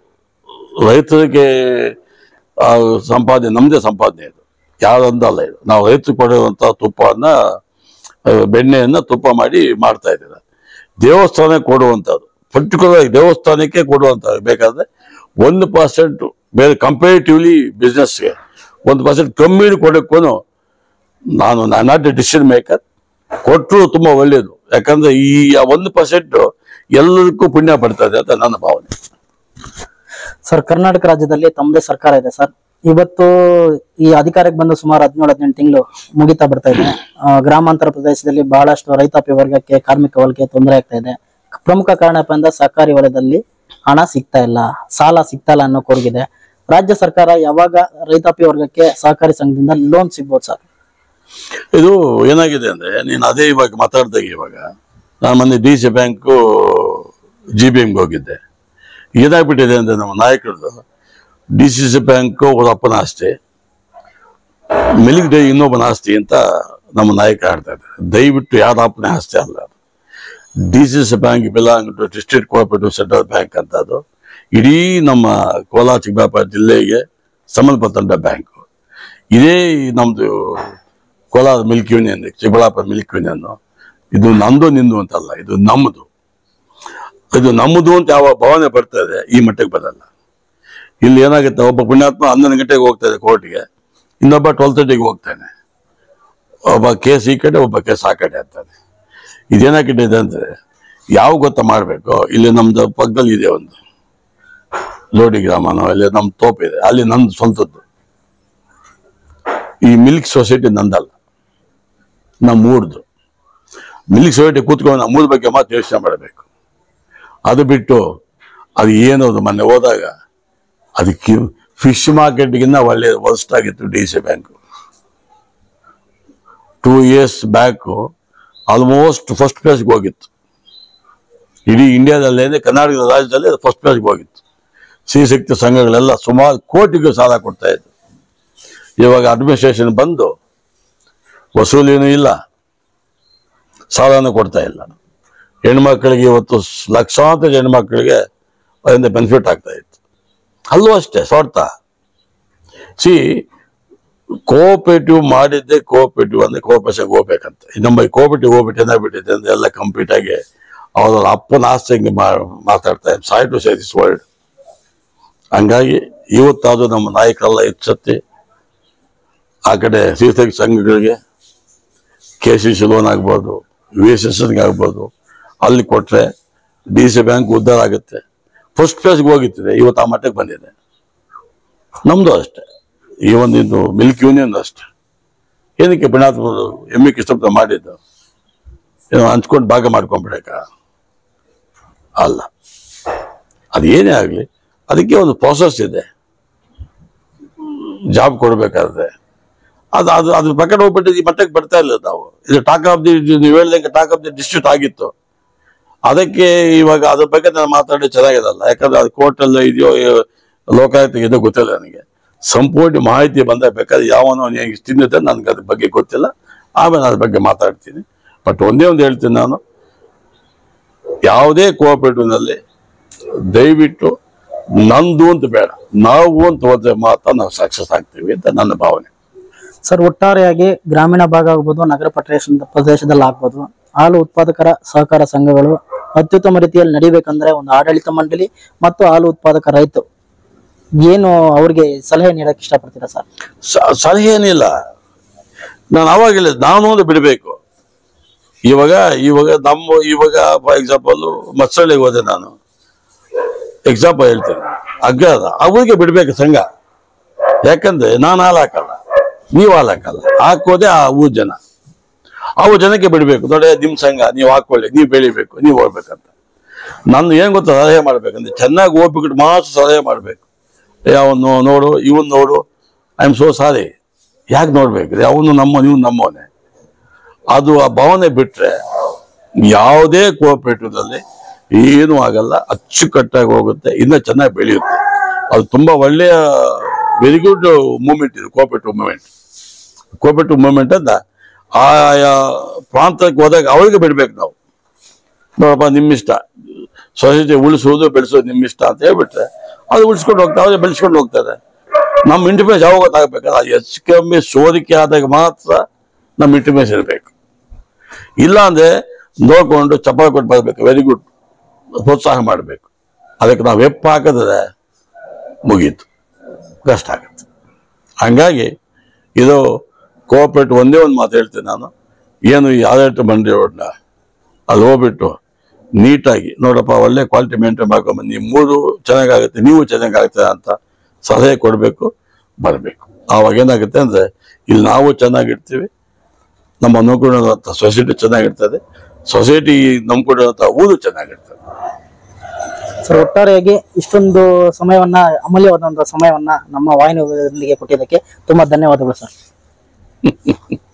ರೈತರಿಗೆ ಆ, ಸಂಪಾದನೆ ನಮ್ಮದೇ ಸಂಪಾದನೆ ಇದು ಯಾವ್ದೊಂದಲ್ಲ ಇದು ನಾವು ರೈತರಿಗೆ ಕೊಡುವಂಥ ತುಪ್ಪವನ್ನ ಆ, ಬೆಣ್ಣೆಯನ್ನ ತುಪ್ಪ ಮಾಡಿ ಮಾಡ್ತಾ ಇದ್ದೀರ ದೇವಸ್ಥಾನಕ್ಕೆ ಕೊಡುವಂಥದ್ದು ಪರ್ಟಿಕ್ಯುಲರ್ ದೇವಸ್ಥಾನಕ್ಕೆ ಕೊಡುವಂಥದ್ದು ಬೇಕಾದ್ರೆ ಒಂದು ಪರ್ಸೆಂಟ್ ಬೇರೆ ಕಂಪೇರಿಟಿವ್ಲಿ ಬಿಸ್ನೆಸ್ಗೆ ಒಂದು ಪರ್ಸೆಂಟ್ ಕಮ್ಮಿ ಕೊಡೋಕ್ಕೂ ನಾನು ನಾಟ್ ಎ ಡಿಸಿಷನ್ ಮೇಕರ್ ಕೊಟ್ಟರು ತುಂಬಾ ಒಳ್ಳೆಯದು ಯಾಕಂದ್ರೆ ಈ ಒಂದು ಪರ್ಸೆಂಟ್ ಎಲ್ಲದಕ್ಕೂ ಪುಣ್ಯ ಪಡ್ತದೆ ಅಂತ ನನ್ನ ಭಾವನೆ ಸರ್ ಕರ್ನಾಟಕ ರಾಜ್ಯದಲ್ಲಿ ತಮ್ಮದೇ ಸರ್ಕಾರ ಇದೆ ಸರ್ ಇವತ್ತು ಈ ಅಧಿಕಾರಕ್ಕೆ ಬಂದು ಸುಮಾರು ಹದಿನೇಳು ಹದಿನೆಂಟು ತಿಂಗಳು ಮುಗಿತಾ ಬರ್ತಾ ಇದೆ ಆ, ಗ್ರಾಮಾಂತರ ಪ್ರದೇಶದಲ್ಲಿ ಬಹಳಷ್ಟು ರೈತಾಪಿ ವರ್ಗಕ್ಕೆ ಕಾರ್ಮಿಕ ವರ್ಗಕ್ಕೆ ತೊಂದರೆ ಆಗ್ತಾ ಇದೆ ಪ್ರಮುಖ ಕಾರಣ ಏನಪ್ಪ ಅಂದ್ರೆ ಸರ್ಕಾರಿ ವಲಯದಲ್ಲಿ ಹಣ ಸಿಗ್ತಾ ಇಲ್ಲ ಸಾಲ ಸಿಗ್ತಾ ಇಲ್ಲ ಅನ್ನೋ ಕೊರಗಿದೆ ರಾಜ್ಯ ಸರ್ಕಾರ ಯಾವಾಗ ರೈತಾಪಿ ವರ್ಗಕ್ಕೆ ಸಹಕಾರಿ ಸಂಘದಿಂದ ಲೋನ್ ಸಿಗ್ಬೋದು ಸರ್ ಇದು ಏನಾಗಿದೆ ಅಂದ್ರೆ ನೀನು ಅದೇ ಇವಾಗ ಮಾತಾಡ್ದಾಗ ಇವಾಗ ನಾನು ಮೊನ್ನೆ D C bank G B ಎಮ್ಗೆ ಹೋಗಿದ್ದೆ ಏನಾಗ್ಬಿಟ್ಟಿದೆ ಅಂದ್ರೆ ನಮ್ಮ ನಾಯಕರದು ಡಿ ಸಿ ಸಿ ಬ್ಯಾಂಕು ಒಬ್ಬ ಅಪ್ಪನ ಆಸ್ತಿ ಮಿಲ್ಕ್ ಡೇ ಇನ್ನೊಬ್ಬನ ಆಸ್ತಿ ಅಂತ ನಮ್ಮ ನಾಯಕ ಆಡ್ತಾ ಇದ್ದಾರೆ ದಯವಿಟ್ಟು ಯಾರ ಅಪ್ಪನೇ ಆಸ್ತಿ ಅಲ್ಲ D C C bank belong to district cooperative central bank ಅಂತ ಅದು ಇಡೀ ನಮ್ಮ ಕೋಲಾರ ಚಿಕ್ಕಬಳ್ಳಾಪುರ ಜಿಲ್ಲೆಗೆ ಸಂಬಂಧಪಟ್ಟಂತ ಬ್ಯಾಂಕು ಇದೇ ನಮ್ದು Kolar milk union Chikkaballapur milk union ಇದು ನಂದು ನಿಂದು ಅಂತಲ್ಲ ಇದು ನಮ್ಮದು ಇದು ನಮ್ಮದು ಅಂತ ಯಾವ ಭಾವನೆ ಬರ್ತದೆ ಈ ಮಟ್ಟಕ್ಕೆ ಬರಲ್ಲ ಇಲ್ಲಿ ಏನಾಗುತ್ತೆ ಒಬ್ಬ ಪುಣ್ಯಾತ್ಮ ಹನ್ನೊಂದು ಗಂಟೆಗೆ ಹೋಗ್ತಾನೆ ಕೋರ್ಟ್ಗೆ ಇನ್ನೊಬ್ಬ ಟ್ವೆಲ್ ತರ್ಟಿಗೆ ಹೋಗ್ತಾನೆ ಒಬ್ಬ ಕೇಸ್ ಈ ಕಡೆ ಒಬ್ಬ ಕೇಸ್ ಆ ಕಡೆ ಅಂತಾನೆ ಇದೇನಾಗಿದೆ ಅಂದ್ರೆ ಯಾವ ಗೊತ್ತಾ ಮಾಡಬೇಕು ಇಲ್ಲಿ ನಮ್ದು ಪಕ್ಕದಲ್ಲಿ ಇದೆ ಒಂದು ಲೋಡಿ ಗ್ರಾಮನೋ ಇಲ್ಲಿ ನಮ್ಮ ತೋಪಿದೆ ಅಲ್ಲಿ ನಂದು ಸ್ವಂತದ್ದು ಈ ಮಿಲ್ಕ್ ಸೊಸೈಟಿ ನಂದಲ್ಲ ನಮ್ಮ ಊರ್ದು ಮಿಲ್ಕ್ ಸೊಸೈಟಿ ಕೂತ್ಕೊಂಡು ನಮ್ಮ ಊರ ಬಗ್ಗೆ ಮಾತ್ರ ಯೋಚನೆ ಮಾಡಬೇಕು ಅದು ಬಿಟ್ಟು ಅದು ಏನದು ಮೊನ್ನೆ ಹೋದಾಗ ಅದಕ್ಕೆ ಫಿಶ್ ಮಾರ್ಕೆಟ್ಗಿನ್ನ ಒಳ್ಳೆ ವರ್ಸ್ಟ್ ಆಗಿತ್ತು D C bank two years back almost first ಪ್ಲೇಸ್ಗೆ ಹೋಗಿತ್ತು ಇಡೀ ಇಂಡಿಯಾದಲ್ಲೇನೆ ಕರ್ನಾಟಕದ ರಾಜ್ಯದಲ್ಲಿ ಫಸ್ಟ್ ಪ್ಲೇಸ್ಗೆ ಹೋಗಿತ್ತು ಸಿಹಿಶಕ್ತಿ ಸಂಘಗಳೆಲ್ಲ ಸುಮಾರು ಕೋಟಿಗೂ ಸಾಲ ಕೊಡ್ತಾ ಇತ್ತು ಇವಾಗ ಅಡ್ಮಿನಿಸ್ಟ್ರೇಷನ್ ಬಂದು ವಸೂಲಿನೂ ಇಲ್ಲ ಸಾಲನೂ ಕೊಡ್ತಾ ಇಲ್ಲ ಹೆಣ್ಮಕ್ಳಿಗೆ ಇವತ್ತು ಸ್- ಲಕ್ಷಾಂತರ ಹೆಣ್ಮಕ್ಳಿಗೆ ಅದರಿಂದ ಬೆನಿಫಿಟ್ ಆಗ್ತಾ ಇತ್ತು ಅಲ್ಲೂ ಅಷ್ಟೇ ಸ್ವಾರ್ಥ ಸಿ ಕೋಆಪರೇಟಿವ್ ಮಾಡಿದ್ದೆ ಕೋಆಪರೇಟಿವ್ ಅಂದ್ರೆ ಕೋಆಪರೇಷನ್ ಹೋಗ್ಬೇಕಂತ ಈ ನಮ್ಮ ಕೋಆಪರೇಟಿವ್ ಹೋಗ್ಬಿಟ್ಟು ಏನಾಗ್ಬಿಟ್ಟಿದೆ ಅಂದ್ರೆ ಎಲ್ಲ ಕಂಪ್ಲೀಟ್ ಆಗಿ ಅವ್ರ ಅಪ್ಪನ ಆಸ್ತಿ ಹಂಗೆ ಮಾ- ಮಾತಾಡ್ತಾ ಇದ್ದಾರೆ sorry to say this world ಹಂಗಾಗಿ ಇವತ್ತಾದ್ರೂ ನಮ್ಮ ನಾಯಕರೆಲ್ಲ ಎಚ್ಚೆತ್ತಿ ಆ ಕಡೆ ತೀರ್ಥಕ ಸಂಘಗಳಿಗೆ ಕೆ ಸಿ ಸಿ ಲೋನ್ ಆಗ್ಬೋದು ವಿ ಎಸ್ ಎಸ್ ಆಗ್ಬೋದು ಅಲ್ಲಿ ಕೊಟ್ರೆ ಡಿ ಸಿ ಬ್ಯಾಂಕ್ ಉದ್ಧಾರ ಆಗುತ್ತೆ ಫಸ್ಟ್ ಪ್ಲೇಸ್ಗೆ ಹೋಗಿತ್ತದೆ ಇವತ್ತು ಆ ಮಟ್ಟಕ್ಕೆ ಬಂದಿದೆ ನಮ್ದು ಅಷ್ಟೇ ಈ ಒಂದು ಇದು ಮಿಲ್ಕ್ ಯೂನಿಯನ್ ಅಷ್ಟೇ ಏನಕ್ಕೆ ಪುಣ್ಯಾತ್ಮರು ಎಮ್ಮೆ ಇಷ್ಟಪಟ್ಟು ಮಾಡಿದ್ದು ಏನೋ ಹಂಚ್ಕೊಂಡು ಭಾಗ ಮಾಡ್ಕೊಂಡ್ಬಿಡಕ ಅಲ್ಲ ಅದು ಏನೇ ಆಗಲಿ ಅದಕ್ಕೆ ಒಂದು ಪ್ರಾಸೆಸ್ ಇದೆ ಜಾಬ್ ಕೊಡಬೇಕಾದ್ರೆ ಅದು ಅದು ಅದ್ರ ಪ್ರಕಾರ ಹೋಗ್ಬಿಟ್ಟು ಈ ಮಟ್ಟಕ್ಕೆ ಬರ್ತಾ ಇಲ್ಲ ನಾವು ಇದು ಟಾಕ್ ಆಫ್ ದಿ ನೀವು ಹೇಳ್ದಂಗೆ ಟಾಕ್ ಆಫ್ ದಿ ಡಿಸ್ಟ್ರಿಕ್ಟ್ ಆಗಿತ್ತು ಅದಕ್ಕೆ ಇವಾಗ ಅದ್ರ ಬಗ್ಗೆ ನಾನು ಮಾತಾಡಿ ಚೆನ್ನಾಗಿರಲ್ಲ ಯಾಕಂದ್ರೆ ಅದು ಕೋರ್ಟಲ್ಲೋ ಇದೆಯೋ ಲೋಕಾಯುಕ್ತ ಇದೋ ಗೊತ್ತಿಲ್ಲ ನನಗೆ ಸಂಪೂರ್ಣ ಮಾಹಿತಿ ಬಂದಾಗ ಬೇಕಾದ್ರೆ ಯಾವನೋ ಹೆಂಗೆ ತಿನ್ನುತ್ತೆ ನನಗೆ ಅದ್ರ ಬಗ್ಗೆ ಗೊತ್ತಿಲ್ಲ ಆಮೇಲೆ ಅದ್ರ ಬಗ್ಗೆ ಮಾತಾಡ್ತೀನಿ ಬಟ್ ಒಂದೇ ಒಂದು ಹೇಳ್ತೀನಿ ನಾನು ಯಾವುದೇ ಕೋಆಪರೇಟಿವ್ನಲ್ಲಿ ದಯವಿಟ್ಟು ನಂದು ಅಂತ ಬೇಡ ನಾವು ಅಂತ ಹೋದ್ರೆ ಮಾತ್ರ ನಾವು ಸಕ್ಸಸ್ ಆಗ್ತೀವಿ ಅಂತ ನನ್ನ ಭಾವನೆ ಸರ್ ಒಟ್ಟಾರೆಯಾಗಿ ಗ್ರಾಮೀಣ ಭಾಗ ಆಗ್ಬೋದು ನಗರ ಪ್ರದೇಶ ಪ್ರದೇಶದಲ್ಲಿ ಆಗ್ಬೋದು ಹಾಲು ಉತ್ಪಾದಕರ ಸಹಕಾರ ಸಂಘಗಳು ಅತ್ಯುತ್ತಮ ರೀತಿಯಲ್ಲಿ ನಡಿಬೇಕಂದ್ರೆ ಒಂದು ಆಡಳಿತ ಮಂಡಳಿ ಮತ್ತು ಹಾಲು ಉತ್ಪಾದಕ ರೈತ ಏನು ಅವ್ರಿಗೆ ಸಲಹೆ ನೀಡಕ್ ಇಷ್ಟಪಡ್ತೀರಾ ಸರ್ ಸ- ಸಲಹೆ ಏನಿಲ್ಲ ನಾನು ಅವಾಗ ಹೇಳಿದ್ ನಾನು ಒಂದು ಬಿಡಬೇಕು ಇವಾಗ ಇವಾಗ ನಮ್ಮ ಇವಾಗ ಫಾರ್ ಎಕ್ಸಾಂಪಲ್ ಮತ್ಸಳ್ಳಿಗೆ ಹೋದೆ ನಾನು ಎಕ್ಸಾಂಪಲ್ ಹೇಳ್ತೇನೆ ಅಗ್ಗದ ಅವ್ರಿಗೆ ಬಿಡ್ಬೇಕು ಸಂಘ ಯಾಕಂದ್ರೆ ನಾನು ಹಾಲು ಹಾಕಲ್ಲ ನೀವು ಹಾಲು ಹಾಕಲ್ಲ ಹಾಕೋದೆ ಆ ಊರ್ ಜನ ಆ ಊರ್ ಜನಕ್ಕೆ ಬಿಡಬೇಕು ನೋಡಿ ನಿಮ್ ಸಂಘ ನೀವು ಹಾಕೊಳ್ಳಿ ನೀವು ಬೆಳಿಬೇಕು ನೀವು ಹೋಗ್ಬೇಕಂತ ನಾನು ಏನ್ ಗೊತ್ತಾ ಸಲಹೆ ಮಾಡ್ಬೇಕಂದ್ರೆ ಚೆನ್ನಾಗಿ ಹೋಗ್ಬಿಟ್ಟು ಮಾತ್ರ ಸಲಹೆ ಮಾಡ್ಬೇಕು ಅವನು ನೋಡು ಇವನ್ ನೋಡು ಐ ಆಮ್ ಸೋ ಸಾರಿ ಯಾಕೆ ನೋಡ್ಬೇಕು ಅವನು ನಮ್ಮ ನೀವು ನಮ್ಮವನೇ ಅದು ಆ ಭಾವನೆ ಬಿಟ್ರೆ ಯಾವುದೇ ಕೋಆಪರೇಟಿವ್ನಲ್ಲಿ ಏನೂ ಆಗಲ್ಲ ಅಚ್ಚುಕಟ್ಟಾಗಿ ಹೋಗುತ್ತೆ ಇನ್ನೂ ಚೆನ್ನಾಗಿ ಬೆಳೆಯುತ್ತೆ ಅದು ತುಂಬಾ ಒಳ್ಳೆಯ ವೆರಿ ಗುಡ್ ಮೂಮೆಂಟ್ ಇದು ಕೋಆಪರೇಟಿವ್ ಮೂಮೆಂಟ್ ಕೋಆಪರೇಟಿವ್ ಮೂಮೆಂಟ್ ಅಂತ ಆಯಾ ಪ್ರಾಂತಕ್ಕೆ ಹೋದಾಗ ಅವರಿಗೆ ಬಿಡ್ಬೇಕು ನಾವು ನೋಡಪ್ಪ ನಿಮ್ಮಿಷ್ಟ ಸೊಸೈಟಿ ಉಳಿಸೋದು ಬೆಳೆಸೋದು ನಿಮ್ಮಿಷ್ಟ ಅಂತ ಹೇಳ್ಬಿಟ್ರೆ ಅದು ಉಳಿಸ್ಕೊಂಡು ಹೋಗ್ತಾ ಅವ್ರೆ ಬೆಳೆಸ್ಕೊಂಡು ಹೋಗ್ತಾರೆ ನಮ್ಮ ಇಂಟಿಮೇಸ್ ಯಾವಾಗ ಗೊತ್ತಾಗಬೇಕಲ್ಲ ಹೆಚ್ಚು ಕಮ್ಮಿ ಸೋರಿಕೆ ಆದಾಗ ಮಾತ್ರ ನಮ್ಮ ಇಂಟಿಮೇಸ್ ಇರಬೇಕು ಇಲ್ಲ ಅಂದ್ರೆ ನೋಡ್ಕೊಂಡು ಚಪ್ಪಾಳೆ ಕೊಟ್ಟು ಬರಬೇಕು ವೆರಿ ಗುಡ್ ಪ್ರೋತ್ಸಾಹ ಮಾಡಬೇಕು ಅದಕ್ಕೆ ನಾವು ವೆಪ್ ಹಾಕಿದ್ರೆ ಮುಗೀತು ಕಷ್ಟ ಆಗುತ್ತೆ ಹಂಗಾಗಿ ಇದು ಕೋಆಪರೇಟ್ ಒಂದೇ ಒಂದು ಮಾತು ಹೇಳ್ತೀನಿ ನಾನು ಏನು ಈ ಆಡಳಿತ ಮಂಡಳಿಯವ್ರನ್ನ ಅಲ್ಲಿ ಹೋಗ್ಬಿಟ್ಟು ನೀಟಾಗಿ ನೋಡಪ್ಪ ಒಳ್ಳೆ ಕ್ವಾಲಿಟಿ ಮೇಂಟೈನ್ ಮಾಡ್ಕೊಂಬಂದು ನೀವು ಮೂರು ಚೆನ್ನಾಗಾಗುತ್ತೆ ನೀವು ಚೆನ್ನಾಗಾಗ್ತದೆ ಅಂತ ಸಲಹೆ ಕೊಡಬೇಕು ಬರಬೇಕು ಆವಾಗ ಏನಾಗುತ್ತೆ ಅಂದ್ರೆ ಇಲ್ಲಿ ನಾವು ಚೆನ್ನಾಗಿರ್ತೀವಿ ನಮ್ಮ ಅನುಕೂಲವಾದಂಥ ಸೊಸೈಟಿ ಚೆನ್ನಾಗಿರ್ತದೆ ಸೊಸೈಟಿ ನಂಬ್ಕೊಂಡಿರುವಂಥ ಊರು ಚೆನ್ನಾಗಿರ್ತದೆ ಸರ್ ಒಟ್ಟಾರೆಯಾಗಿ ಇಷ್ಟೊಂದು ಸಮಯವನ್ನ ಅಮೂಲ್ಯವಾದಂತಹ ಸಮಯವನ್ನ ನಮ್ಮ ವಾಹಿನಿಯೊಂದಿಗೆ ಕೊಟ್ಟಿದ್ದಕ್ಕೆ ತುಂಬಾ ಧನ್ಯವಾದಗಳು ಸರ್